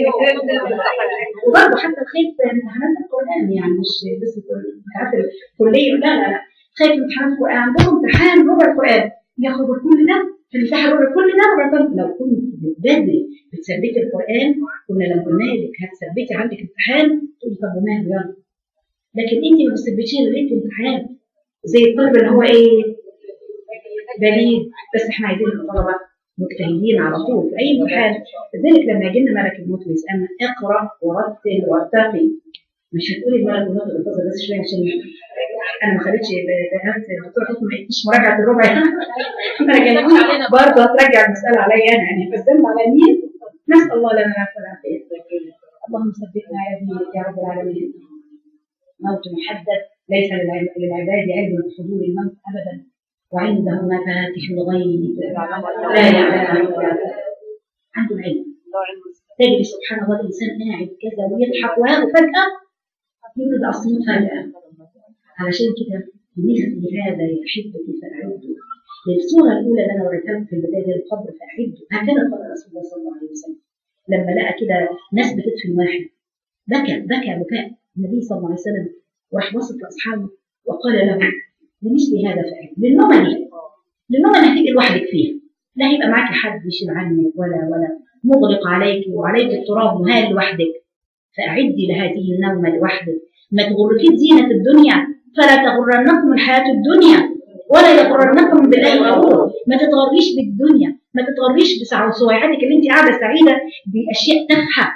وبرضه حتى الخايب في امتحانات القران يعني مش بس امتحانات الكليه لا لا لا خايف امتحانات القران عندهم امتحان ربع القران ياخدوا كل ده في الامتحان ربع كل ده ربع لو كنت بدري بتثبتي القران كنا لما قلنا لك هتثبتي عندك امتحان تقولي طب وماله يلا لكن انت ما بتثبتيش لقيت امتحان زي الطالب اللي هو ايه بليد بس احنا عايزين الطلبه مجتهدين على طول في اي امتحان لذلك لما يجي لنا ملك الموت ويسالنا اقرا ورتل وارتقي مش هتقولي الملك الموت انتظر بس شويه عشان انا ما خدتش دخلت الدكتور حكم ما لقيتش مراجعه الربع انا جايبوني برضه هترجع المساله عليا انا يعني فالذنب على مين؟ نسال الله لنا العفو والعافيه اللهم ثبتنا على دينك يا رب العالمين موت محدد ليس للعب- للعباد علم بحضور الموت ابدا وعنده مفاتيح الغيب لا يعلمها الا هو عنده العلم تجري سبحان الله الانسان قاعد كذا ويضحك وفجاه يولد الصوت فجاه علشان كده بمثل هذا يا احبتي فاعدوا للصوره الاولى اللي انا وريتها لكم في البدايه القبر فاعدوا هكذا قال رسول الله صلى الله عليه وسلم لما لقى كده ناس بتدفن واحد بكى بكى بكاء النبي صلى الله عليه وسلم وراح بصت لاصحابه وقال لهم لمثل هذا فاعل للنومه دي للنومه اللي هتيجي لوحدك فيها لا هيبقى معاكي حد يشيل عنك ولا ولا مغلق عليك وعليك التراب مهال لوحدك فأعدي لهذه النومة لوحدك ما تغركيش زينة الدنيا فلا تغرنكم الحياة الدنيا ولا يغرنكم بالله الغرور ما تتغريش بالدنيا ما تتغريش بسويعاتك اللي انت قاعدة سعيدة بأشياء تافهة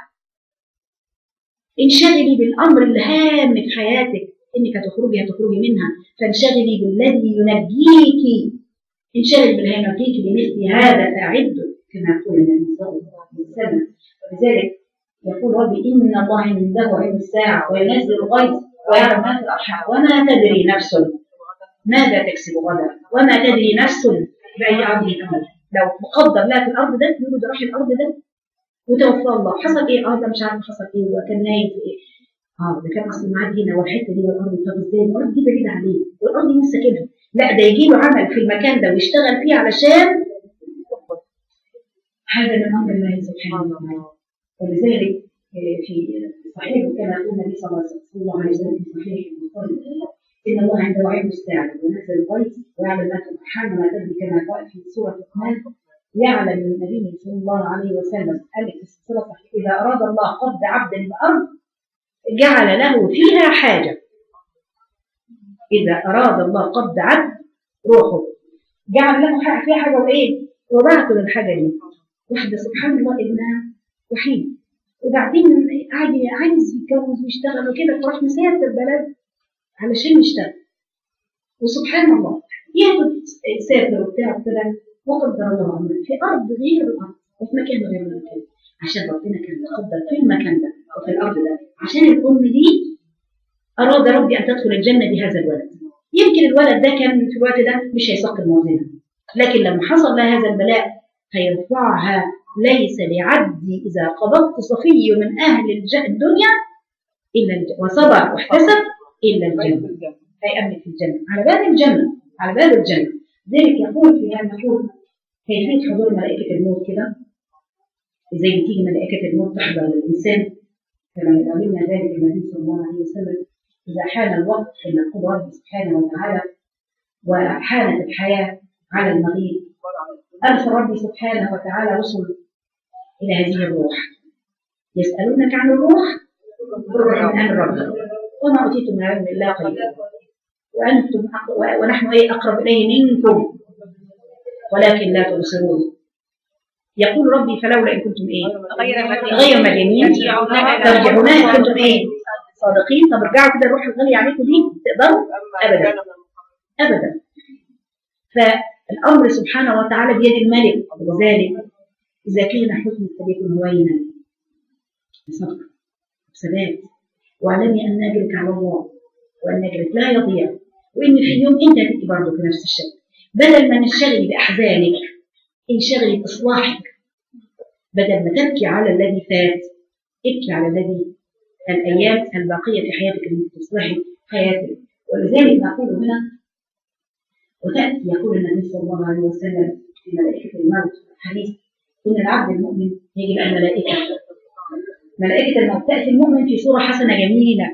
انشغلي بالأمر الهام في حياتك انك هتخرجي هتخرجي منها فانشغلي بالذي ينجيك انشغلي بالذي ينجيك لمثل هذا فأعدوا كما يقول النبي صلى الله عليه وسلم ولذلك يقول ربي إن الله عنده علم الساعة وينزل الغيث ويعلم ما في الأرحام وما تدري نفس ماذا تكسب غدا وما تدري نفس بأي أرض تموت لو مقدر لها في الأرض ده يقولوا ده راح الأرض ده وتوفى الله حصل إيه؟ اه ده مش عارف حصل إيه وكان نايم في إيه؟ اه ده كان أصلا معدي هنا والحتة دي والأرض طب إزاي؟ الأرض دي بعيدة عليه والأرض دي لسه كده لا ده يجي له عمل في المكان ده ويشتغل فيه علشان هذا من أمر الله سبحانه وتعالى ولذلك في صحيح كما يقول النبي صلى الله عليه وسلم في صحيح البخاري ان الله عنده علم الساعه ونزل الغيث ويعلم ما في الارحام وما تدري كما قال في سوره لقمان يعلم النبي صلى الله عليه وسلم قال في السلسله الصحيحه اذا اراد الله قبض عبد بارض جعل له فيها حاجه اذا اراد الله قبض عبد روحه جعل له حاجة فيها حاجه وايه وبعته للحاجه دي واحده سبحان الله ابنها وحيد وبعدين قاعد عايز يتجوز ويشتغل وكده فراح مسافر بلد علشان يشتغل وسبحان الله ياخد سافر وبتاع وكده وقدر الله عمره في ارض غير الارض وفي مكان غير المكان عشان ربنا كان مقدر في المكان ده وفي الارض ده عشان الام دي اراد ربي ان تدخل الجنه بهذا الولد يمكن الولد ده كان في الوقت ده مش هيثقل موازينها لكن لما حصل لها هذا البلاء هيرفعها ليس لعبدي إذا قبضت صفي من أهل الج- الدنيا إلا الجنة وصبر واحتسب إلا الجنة هيأمن في الجنة على باب الجنة على باب الجنة ذلك يقول في هذا يقول كيفية حضور ملائكة الموت كده إزاي بتيجي ملائكة الموت تحضر للإنسان كما يعلمنا ذلك النبي صلى الله عليه وسلم إذا حان الوقت كما يقول ربي سبحانه وتعالى وحانت الحياة على المغيب أرسل ربي سبحانه وتعالى رسل إلى هذه الروح يسألونك عن الروح قل من أمر ربك وما أوتيتم من علم إلا قليلا وأنتم أق... ونحن إيه أقرب إليه منكم ولكن لا تبصرون يقول ربي فلولا إن كنتم إيه غير مدين غير مدينين ترجعونها إن كنتم إيه صادقين طب ارجعوا كده الروح الغالية عليكم دي تقدروا أبدا أبدا فالأمر سبحانه وتعالى بيد الملك ولذلك إذا كان حزنك فليكن هوينا بصبر بثبات واعلمي أن أجرك على الله وأن أجرك لا يضيع وإن في يوم أنت هتبكي برضه في نفس الشكل بدل ما ننشغل بأحزانك انشغلي بإصلاحك بدل ما تبكي على الذي فات ابكي على الذي الأيام الباقية في حياتك أنك تصلحي حياتك ولذلك نقول هنا وتأتي يقول النبي صلى الله عليه وسلم في ملائكة الموت حديث إن العبد المؤمن يجب الملائكة ملائكة الموت تأتي المؤمن في صورة حسنة جميلة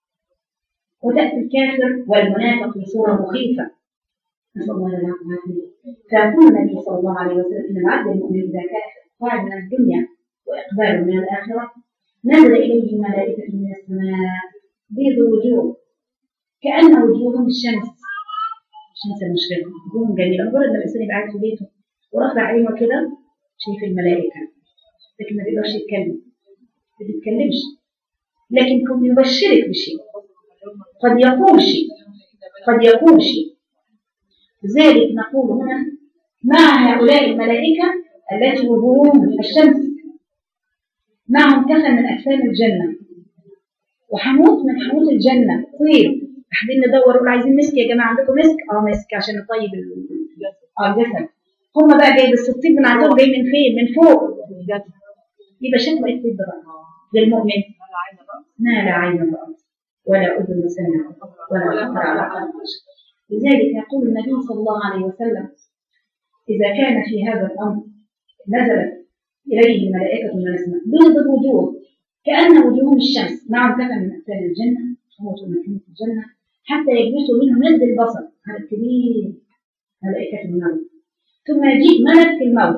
وتأتي الكافر والمنافق في صورة مخيفة نسأل الله العافية والعافية فيقول النبي صلى الله عليه وسلم إن العبد المؤمن إذا كان قاعد من الدنيا وإقبال من الآخرة نزل إليه ملائكة من السماء بيض الوجوه كأن وجوههم الشمس الشمس المشرقة وجوههم جميلة مجرد ما الإنسان يبقى قاعد في بيته ورفع عينه كده شايف الملائكة لكن ما بيقدرش يتكلم ما بيتكلمش لكن كان يبشرك بشيء قد يقول شيء قد يقول شيء لذلك نقول هنا مع هؤلاء الملائكة التي وجوههم الشمس معهم كفن من أكفان الجنة وحنوط من حنوط الجنة طيب قاعدين ندور نقول عايزين مسك يا جماعة عندكم مسك؟ اه مسك عشان نطيب ال- اه الجسد هم بقى جاي بس الطيب من عندهم جاي من فين؟ من فوق يبقى شكله ايه الطيب ده بقى؟ للمؤمن ما لا عين رأت ولا أذن سمعت ولا خطر على قلب بشر لذلك يقول النبي صلى الله عليه وسلم إذا كان في هذا الأمر نزلت إليه الملائكة من السماء بيض الوجوه كأن وجوههم الشمس معهم كفن من أكفان الجنة حوت من حوت الجنة حتى يجلسوا منهم مد البصر هذا كبير ملائكة الموت ثم يجيء ملك الموت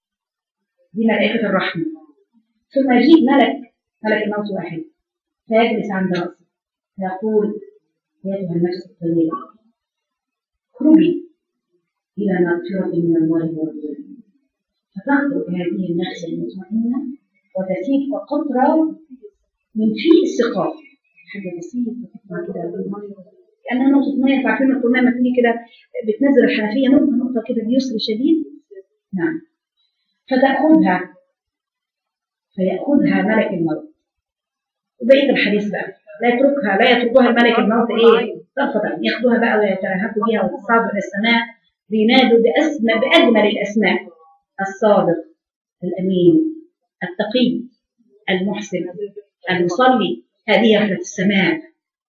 دي ملائكة الرحمة ثم يجيء ملك ملك الموت واحد فيجلس عند رأسه فيقول أيتها النفس الطيبة اخرجي إلى مغفرة من الله ورسوله فتخرج هذه النفس المطمئنة وتسيل قطرة من في السقاء حاجة بسيطة تطلع كده كأنها نقطة مية عارفين القمامة لما تيجي كده بتنزل الحنفية نقطة نقطة كده بيسر شديد نعم فتأخذها فيأخذها ملك الموت وبقية الحديث بقى لا يتركها لا يتركها الملك الموت ايه طرفة ياخدوها بقى ويتلهفوا بها وتصعدوا الى السماء بينادوا بأسماء بأجمل الأسماء الصادق الأمين التقي المحسن المصلي هذه رحلة السماء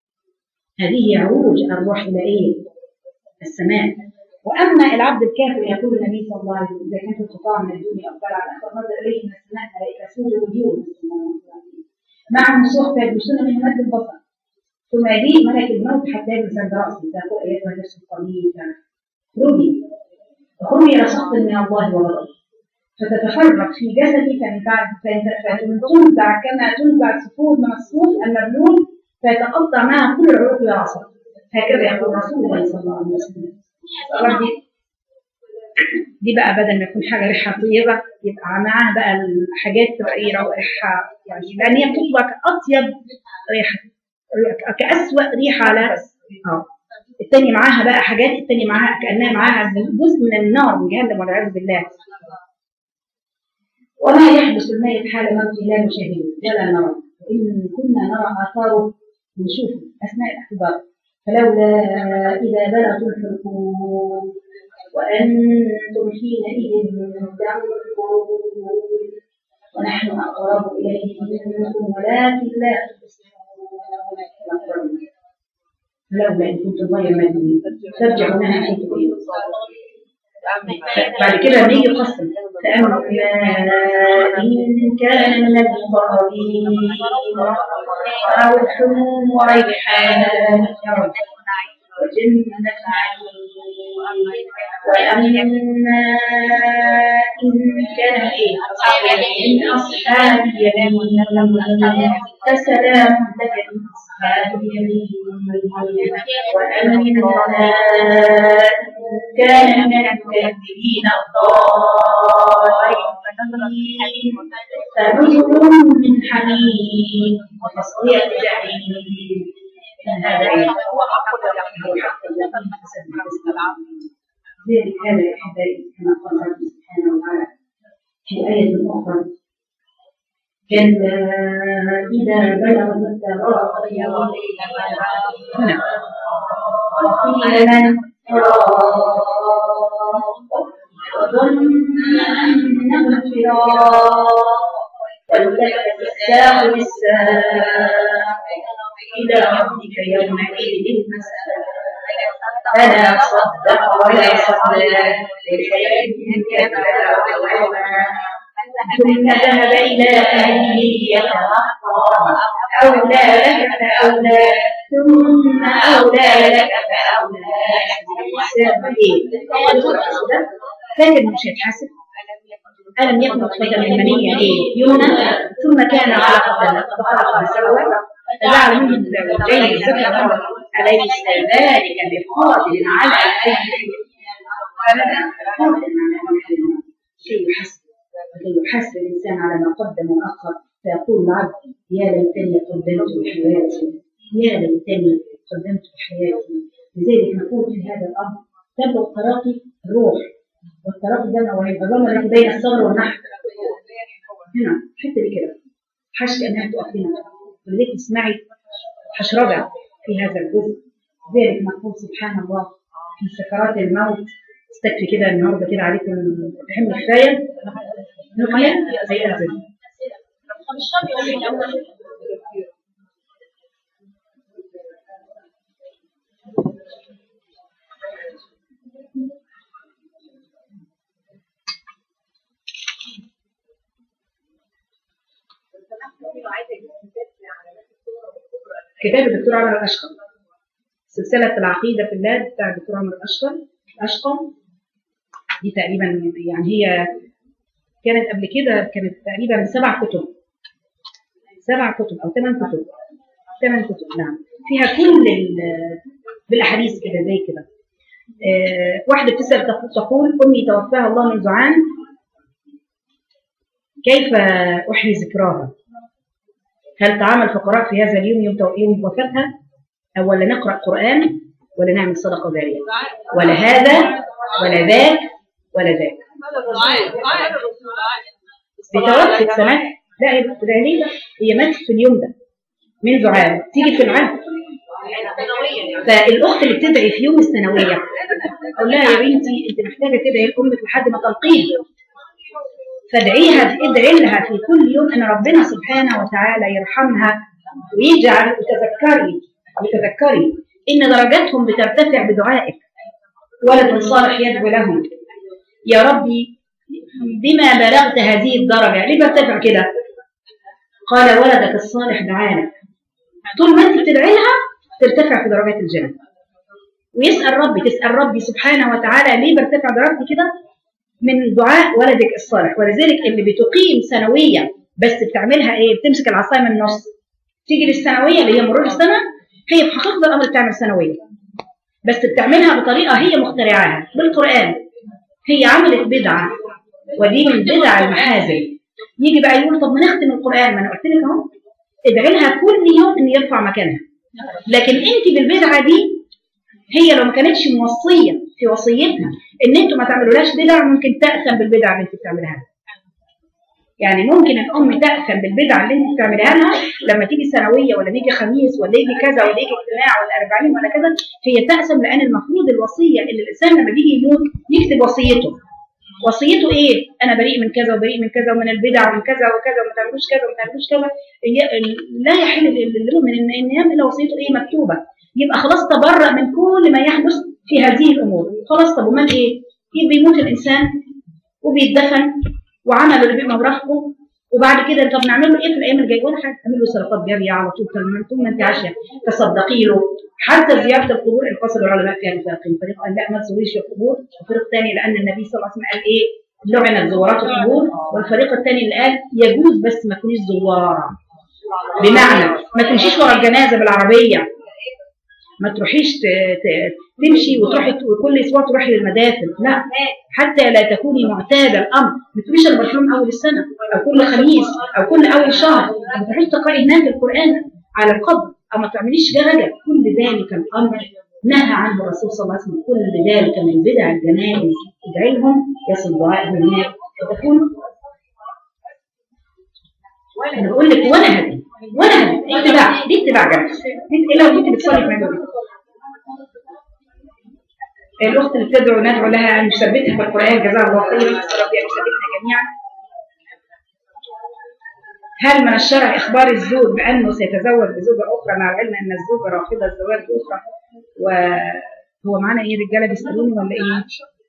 هذه عروج الروح إلى إيه؟ السماء وأما العبد الكافر يقول النبي صلى الله عليه وسلم إذا كانت القطاع من الدنيا أفضل على الآخر نظر إليه من السماء ملائكة سود وجوه معهم صحف يجلسون من مد البصر ثم يجيء ملك الموت حتى يجلس عند رأسه فيقول أيتها النفس الطبيعة اخرجي اخرجي إلى سخط من الله وغضبه فتتفرق في جسدي فتنزع كما تنزع الصفور من الصوف المبلول فيتقطع معها كل العروق والعصب هكذا يقول رسول الله صلى الله عليه وسلم دي, دي بقى بدل ما يكون حاجه ريحه طيبه يبقى معاها بقى الحاجات تبقى ايه ريحه يعني لان هي بتطلع كاطيب ريحه كاسوأ ريحه على اه التاني معاها بقى حاجات التاني معاها كانها معاها جزء من النار من جهنم والعياذ بالله وما يحدث الميت حال موته لا نشاهده ولا نرى وإن كنا نرى آثاره نشوفه أثناء الاختبار فلولا إذا بلغتم الحلقوم وأنتم حينئذ تنظرون ونحن أقرب إليه منكم ولكن لا تبصرون فلولا إن كنتم غير مدينين ترجعونها حيث بعد كده لما يجي قسم فأما إن كان من المقربين روح وريحان وجنة وأما إن كان إيه من أصحاب اليمين فسلام لك من أصحاب اليمين وأما إن كان من المكذبين الضالين فنزل من حميم وتصلية جحيم هذا هو حق ذلك هذا يا احبائي كما قال الله سبحانه وتعالى في آية أخرى كلا إذا بلغ التراقي هنا وقيل من وظن أنه الفراق والتفت الساق بالساق إلى ربك يومئذ المساق فلا صدق ولا صلى لخير كذا وتولى ثم ذهب إلى أهله يتمطى أولى لك فأولى ثم أولى لك فأولى فاكر مش هيتحاسب ألم يكن نطفة من منية إيه يمنى ثم كان علقة فخلق فسوى فجعل منه الزوجين الذكر أليس ذلك بقادر على أن أبدا قادر على أن شيء حسب لكي يحاسب الإنسان على ما قدم وأخر فيقول العبد يا ليتني قدمت لحياتي يا ليتني قدمت لحياتي لذلك نقول في هذا الأمر تبلغ تراقي الروح والتراقي ده نوعين العظام التي بين الصغر والنحو هنا الحته دي كده حاش كانها تقف هنا ولذلك تسمعي حشرجه في هذا الجزء ذلك نقول سبحان الله في سكرات الموت استكفي كده النهارده كده عليكم الحمل كفايه نقيا هيأذن كتاب الدكتور عمر الأشقر سلسلة العقيدة في الله بتاع الدكتور عمر الأشقر الأشقر دي تقريبا يعني هي كانت قبل كده كانت تقريبا سبع كتب سبع كتب أو ثمان كتب ثمان كتب نعم فيها كل ال- بالأحاديث كده زي كده آه، واحدة بتسأل تق- تقول أمي توفاها الله منذ عام كيف أحيي ذكراها؟ هل طعام الفقراء في هذا اليوم يوم تو- يوم وفاتها أو ولا نقرأ قرآن ولا نعمل صدقة جارية ولا هذا ولا ذاك ولا ذاك بتوفت سنة لا هي ليه بقى؟ هي ماتت في اليوم ده منذ عام تيجي في العام فالأخت اللي بتدعي في يوم الثانوية أقول لها يا بنتي أنت محتاجة تدعي لأمك لحد ما تلقيه فادعيها ادعي لها في كل يوم ان ربنا سبحانه وتعالى يرحمها ويجعل وتذكري وتذكري ان درجاتهم بترتفع بدعائك ولد صالح يدعو لهم يا ربي بما بلغت هذه الدرجه ليه برتفع كده قال ولدك الصالح دعانا طول ما انت بتدعي لها ترتفع في درجات الجنه ويسال ربي تسال ربي سبحانه وتعالى ليه برتفع درجتي كده من دعاء ولدك الصالح ولذلك اللي بتقيم سنوية بس بتعملها ايه بتمسك العصاية من النص تيجي للسنوية اللي هي مرور السنة هي في حقيقة الأمر بتعمل سنوية بس بتعملها بطريقة هي مخترعاها بالقرآن هي عملت بدعة ودي من بدع المحازن يجي بقى يقول طب ما نختم القرآن ما أنا قلت لك أهو ادعي لها كل يوم إن يرفع مكانها لكن أنت بالبدعة دي هي لو ما كانتش موصية في وصيتها ان انتوا ما تعملولهاش بدع ممكن تأثم بالبدع اللي انت بتعملها لها. يعني ممكن الام تأثم بالبدع اللي انت بتعملها لها لما تيجي سنويه ولا يجي خميس ولا يجي كذا ولا يجي اجتماع ولا 40 ولا كذا هي تأثم لان المفروض الوصيه اللي الانسان لما بيجي يموت يكتب وصيته وصيته ايه؟ انا بريء من كذا وبريء من كذا ومن البدع ومن كذا وكذا وما تعملوش كذا وما تعملوش كذا هي- لا يحل للمؤمن ان ان يعمل وصيته ايه مكتوبه يبقى خلاص تبرأ من كل ما يحدث في هذه الامور خلاص طب ومن ايه؟ يبقى يموت الانسان وبيتدفن وعمل اللي بيبقى مرافقه وبعد كده طب نعمل له ايه في الايام الجايه ولا حاجه نعمل له صدقات جاريه على طول طول ما- طول ما انت عايشه تصدقي له حتى زياره القبور انفصل العلماء فيها لفريقين فريق قال لا ما تزوريش القبور وفريق ثاني لان النبي صلى الله عليه وسلم قال ايه لعنت زوارات القبور والفريق الثاني اللي قال يجوز بس ما تكونيش زواره بمعنى ما تمشيش ورا الجنازه بالعربيه ما تروحيش ت- ت- تمشي وتروحي ت- وكل اسبوع تروحي للمدافن لا حتى لا تكوني معتاده الامر ما تروحيش الا بروح اول السنه او كل خميس او كل اول شهر ما تروحيش تقراي هناك القران على القبر او ما تعمليش درجه كل ذلك الامر نهى عنه الرسول صلى الله عليه وسلم كل ذلك من بدع الجنائز ادعي لهم يصل دعائهم هناك وتكون انا بقول لك ولا هدي ولا هدي دي اتباع دي اتباع جمع دي لو كنت بتصلي في مجهول الاخت اللي بتدعو ندعو لها ان نثبتها في القران جزاها الله خيرا نسال ربي ان يثبتنا جميعا هل من الشرع اخبار الزوج بانه سيتزوج بزوجه اخرى مع العلم ان الزوجه رافضه الزواج باخرى وهو معانا ايه رجاله بيسالوني ولا ايه؟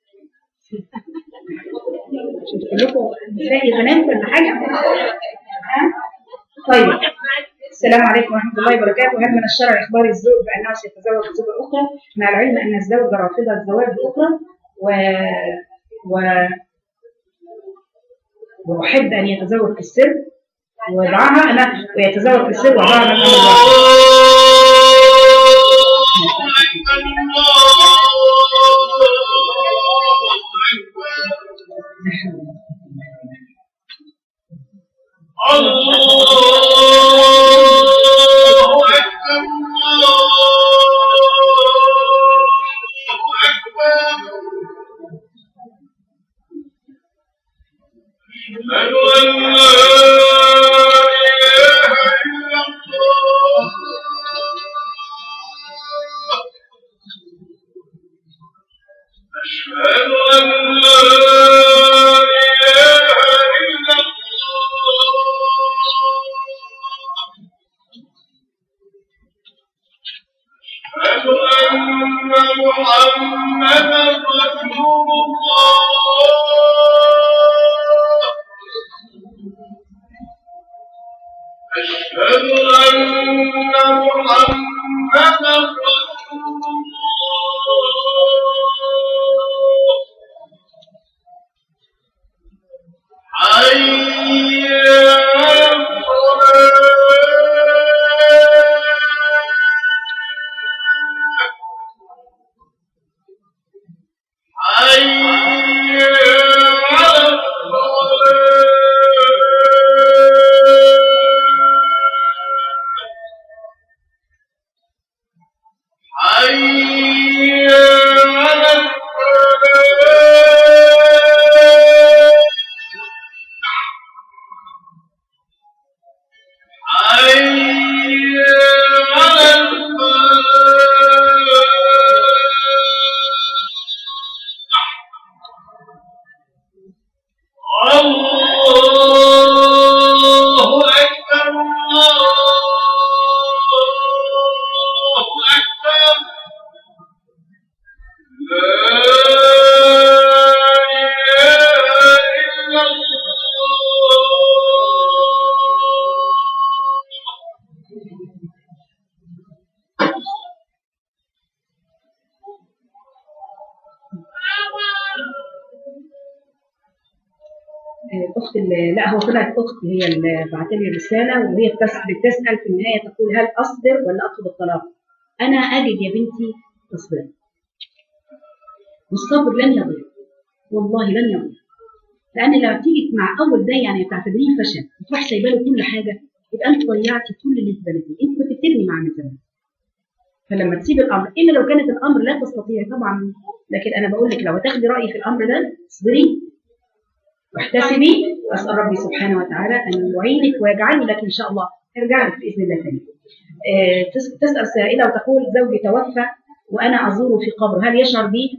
شفت لكم نسائي بنات ولا حاجه؟ ها؟ طيب السلام عليكم ورحمه الله وبركاته هل من الشرع اخبار الزوج بانه سيتزوج بزوجه اخرى مع العلم ان الزوجه رافضه الزواج باخرى و و وأحب أن يتزوج في السر وضعها أنا ويتزوج في السر وضعها من أمر الله الله أكبر الله أكبر أشهد أن لا إله إلا الله أشهد أن لا إله إلا الله أشهد أن محمدا رسول الله أشهد أن محمدا رسول الله حي على الصلاة حي على الصلاة حي على الفلاح حي على الفلاح الله أكبر الله أكبر لا إله إلا الله الاخت اللي لا هو طلعت اخت هي اللي بعت لي رساله وهي بتس- بتسال في النهايه تقول هل اصبر ولا اطلب الطلاق؟ انا اجد يا بنتي تصبر والصبر لن يضيع والله لن يضيع لان لما تيجي مع اول ده يعني تعتبريه فشل وتروح سايبه له كل حاجه يبقى انت ضيعتي كل اللي انت بنيتيه انت كنت بتبني معاه من زمان فلما تسيب الامر الا لو كانت الامر لا تستطيعي طبعا لكن انا بقول لك لو هتاخدي رايي في الامر ده اصبري واحتسبي واسال ربي سبحانه وتعالى ان يعينك ويجعله لك ان شاء الله ارجع لك باذن الله تاني آه، تس- تسال سائله وتقول زوجي توفى وانا ازوره في قبره هل يشعر بي؟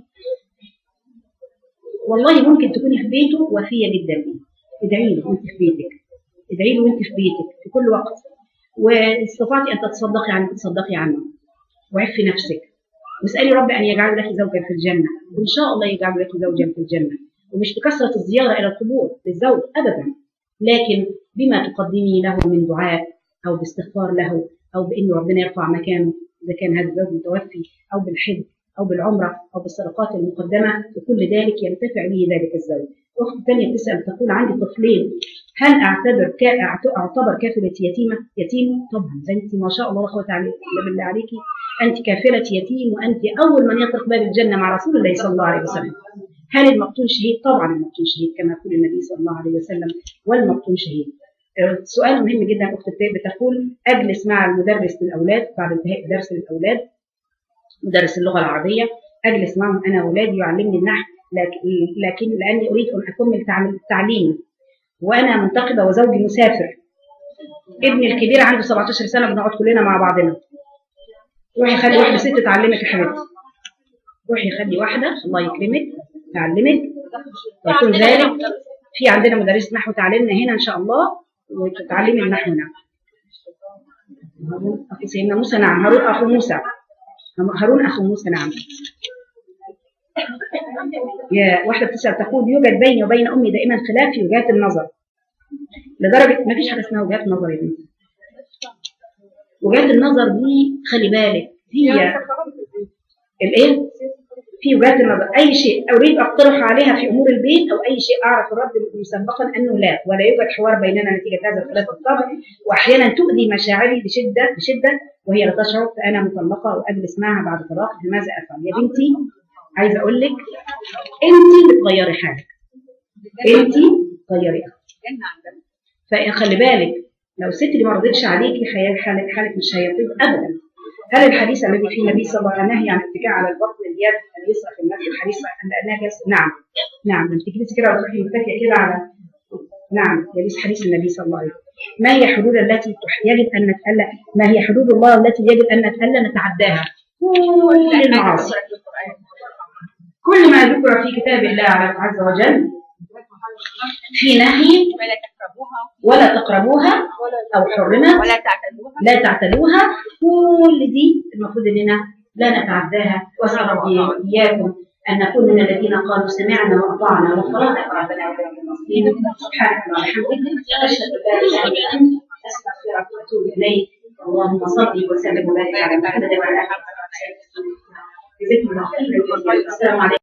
والله ممكن تكوني في بيته وفيه جدا ليه ادعي له وانت في بيتك ادعي له وانت في بيتك في كل وقت واستطعتي ان تتصدقي عنه تصدقي عنه وعفي نفسك واسالي رب ان يجعل لك زوجا في الجنه وان شاء الله يجعل لك زوجا في الجنه ومش بكثره الزياره الى القبور للزوج ابدا لكن بما تقدمي له من دعاء او باستغفار له او بان ربنا يرفع مكانه اذا كان هذا الزوج متوفي او بالحج او بالعمره او بالصدقات المقدمه وكل ذلك ينتفع به ذلك الزوج. اخت ثانيه تسال تقول عندي طفلين هل اعتبر كا أعت- اعتبر كافله يتيمه؟ يتيم طبعا ده انت ما شاء الله لا قوه الا بالله عليكي انت كافله يتيم وانت اول من يطرق باب الجنه مع رسول الله صلى الله عليه وسلم. هل المقتول شهيد؟ طبعا المقتول شهيد كما يقول النبي صلى الله عليه وسلم والمقتول شهيد. آه، سؤال مهم جدا اخت التاء بتقول اجلس مع المدرس للاولاد بعد انتهاء الدرس للاولاد مدرس اللغه العربيه اجلس معهم انا واولادي يعلمني النحو لكن, لكن لاني اريد ان اكمل تعم- تعليمي وانا منتقبه وزوجي مسافر ابني الكبير عنده 17 سنه بنقعد كلنا مع بعضنا روحي خلي واحده ست تعلمك يا حبيبتي روحي خلي واحده الله يكرمك تعلمك ويكون ذلك في عندنا مدرسة نحو تعلمنا هنا إن شاء الله وتتعلمي النحو نعم هارون أخو سيدنا موسى نعم هارون أخو موسى هارون أخو موسى نعم يا واحدة بتسأل تقول يوجد بيني وبين أمي دائما خلاف في وجهات النظر لدرجة ما فيش حاجة اسمها وجهات نظر يا بنتي وجهات النظر دي خلي بالك هي الايه في وجهات النظر اي شيء اريد اقترح عليها في امور البيت او اي شيء اعرف الرد مسبقا انه لا ولا يوجد حوار بيننا نتيجه هذا الخلاف بالطبع واحيانا تؤذي مشاعري بشده بشده وهي لا تشعر فانا مطلقه واجلس معها بعد طلاق فماذا افعل يا بنتي عايزه اقول لك انت بتغيري حالك انت غيري فخلي بالك لو الست اللي ما رضتش عليكي حي- حالك حالك مش هيطيب ابدا هل الحديث الذي فيه النبي صلى الله عليه وسلم نهي عن الاتكاء على البطن اليد اليسرى في المسجد الحديث عن انها جالسه نعم نعم انت تجلسي كده وتروحي متكئه كده على نعم يجلس حديث النبي صلى الله عليه وسلم ما هي حدود التي تح- يجب ان نتألى ما هي حدود الله التي يجب ان نتألى نتعداها كل المعاصي كل ما ذكر في كتاب الله عز وجل في نهي ولا تقربوها ولا تقربوها او حرمت ولا تعتدوها لا تعتدوها كل دي المفروض اننا لا نتعداها واسال ربي اياكم ان نكون من الذين قالوا سمعنا واطعنا وغفرانك ربنا وبارك المصير سبحانك اللهم وبحمدك اشهد ان لا اله الا انت استغفرك واتوب اليك اللهم صل وسلم وبارك على محمد وعلى اله وصحبه وسلم جزاكم الله خيرا السلام عليكم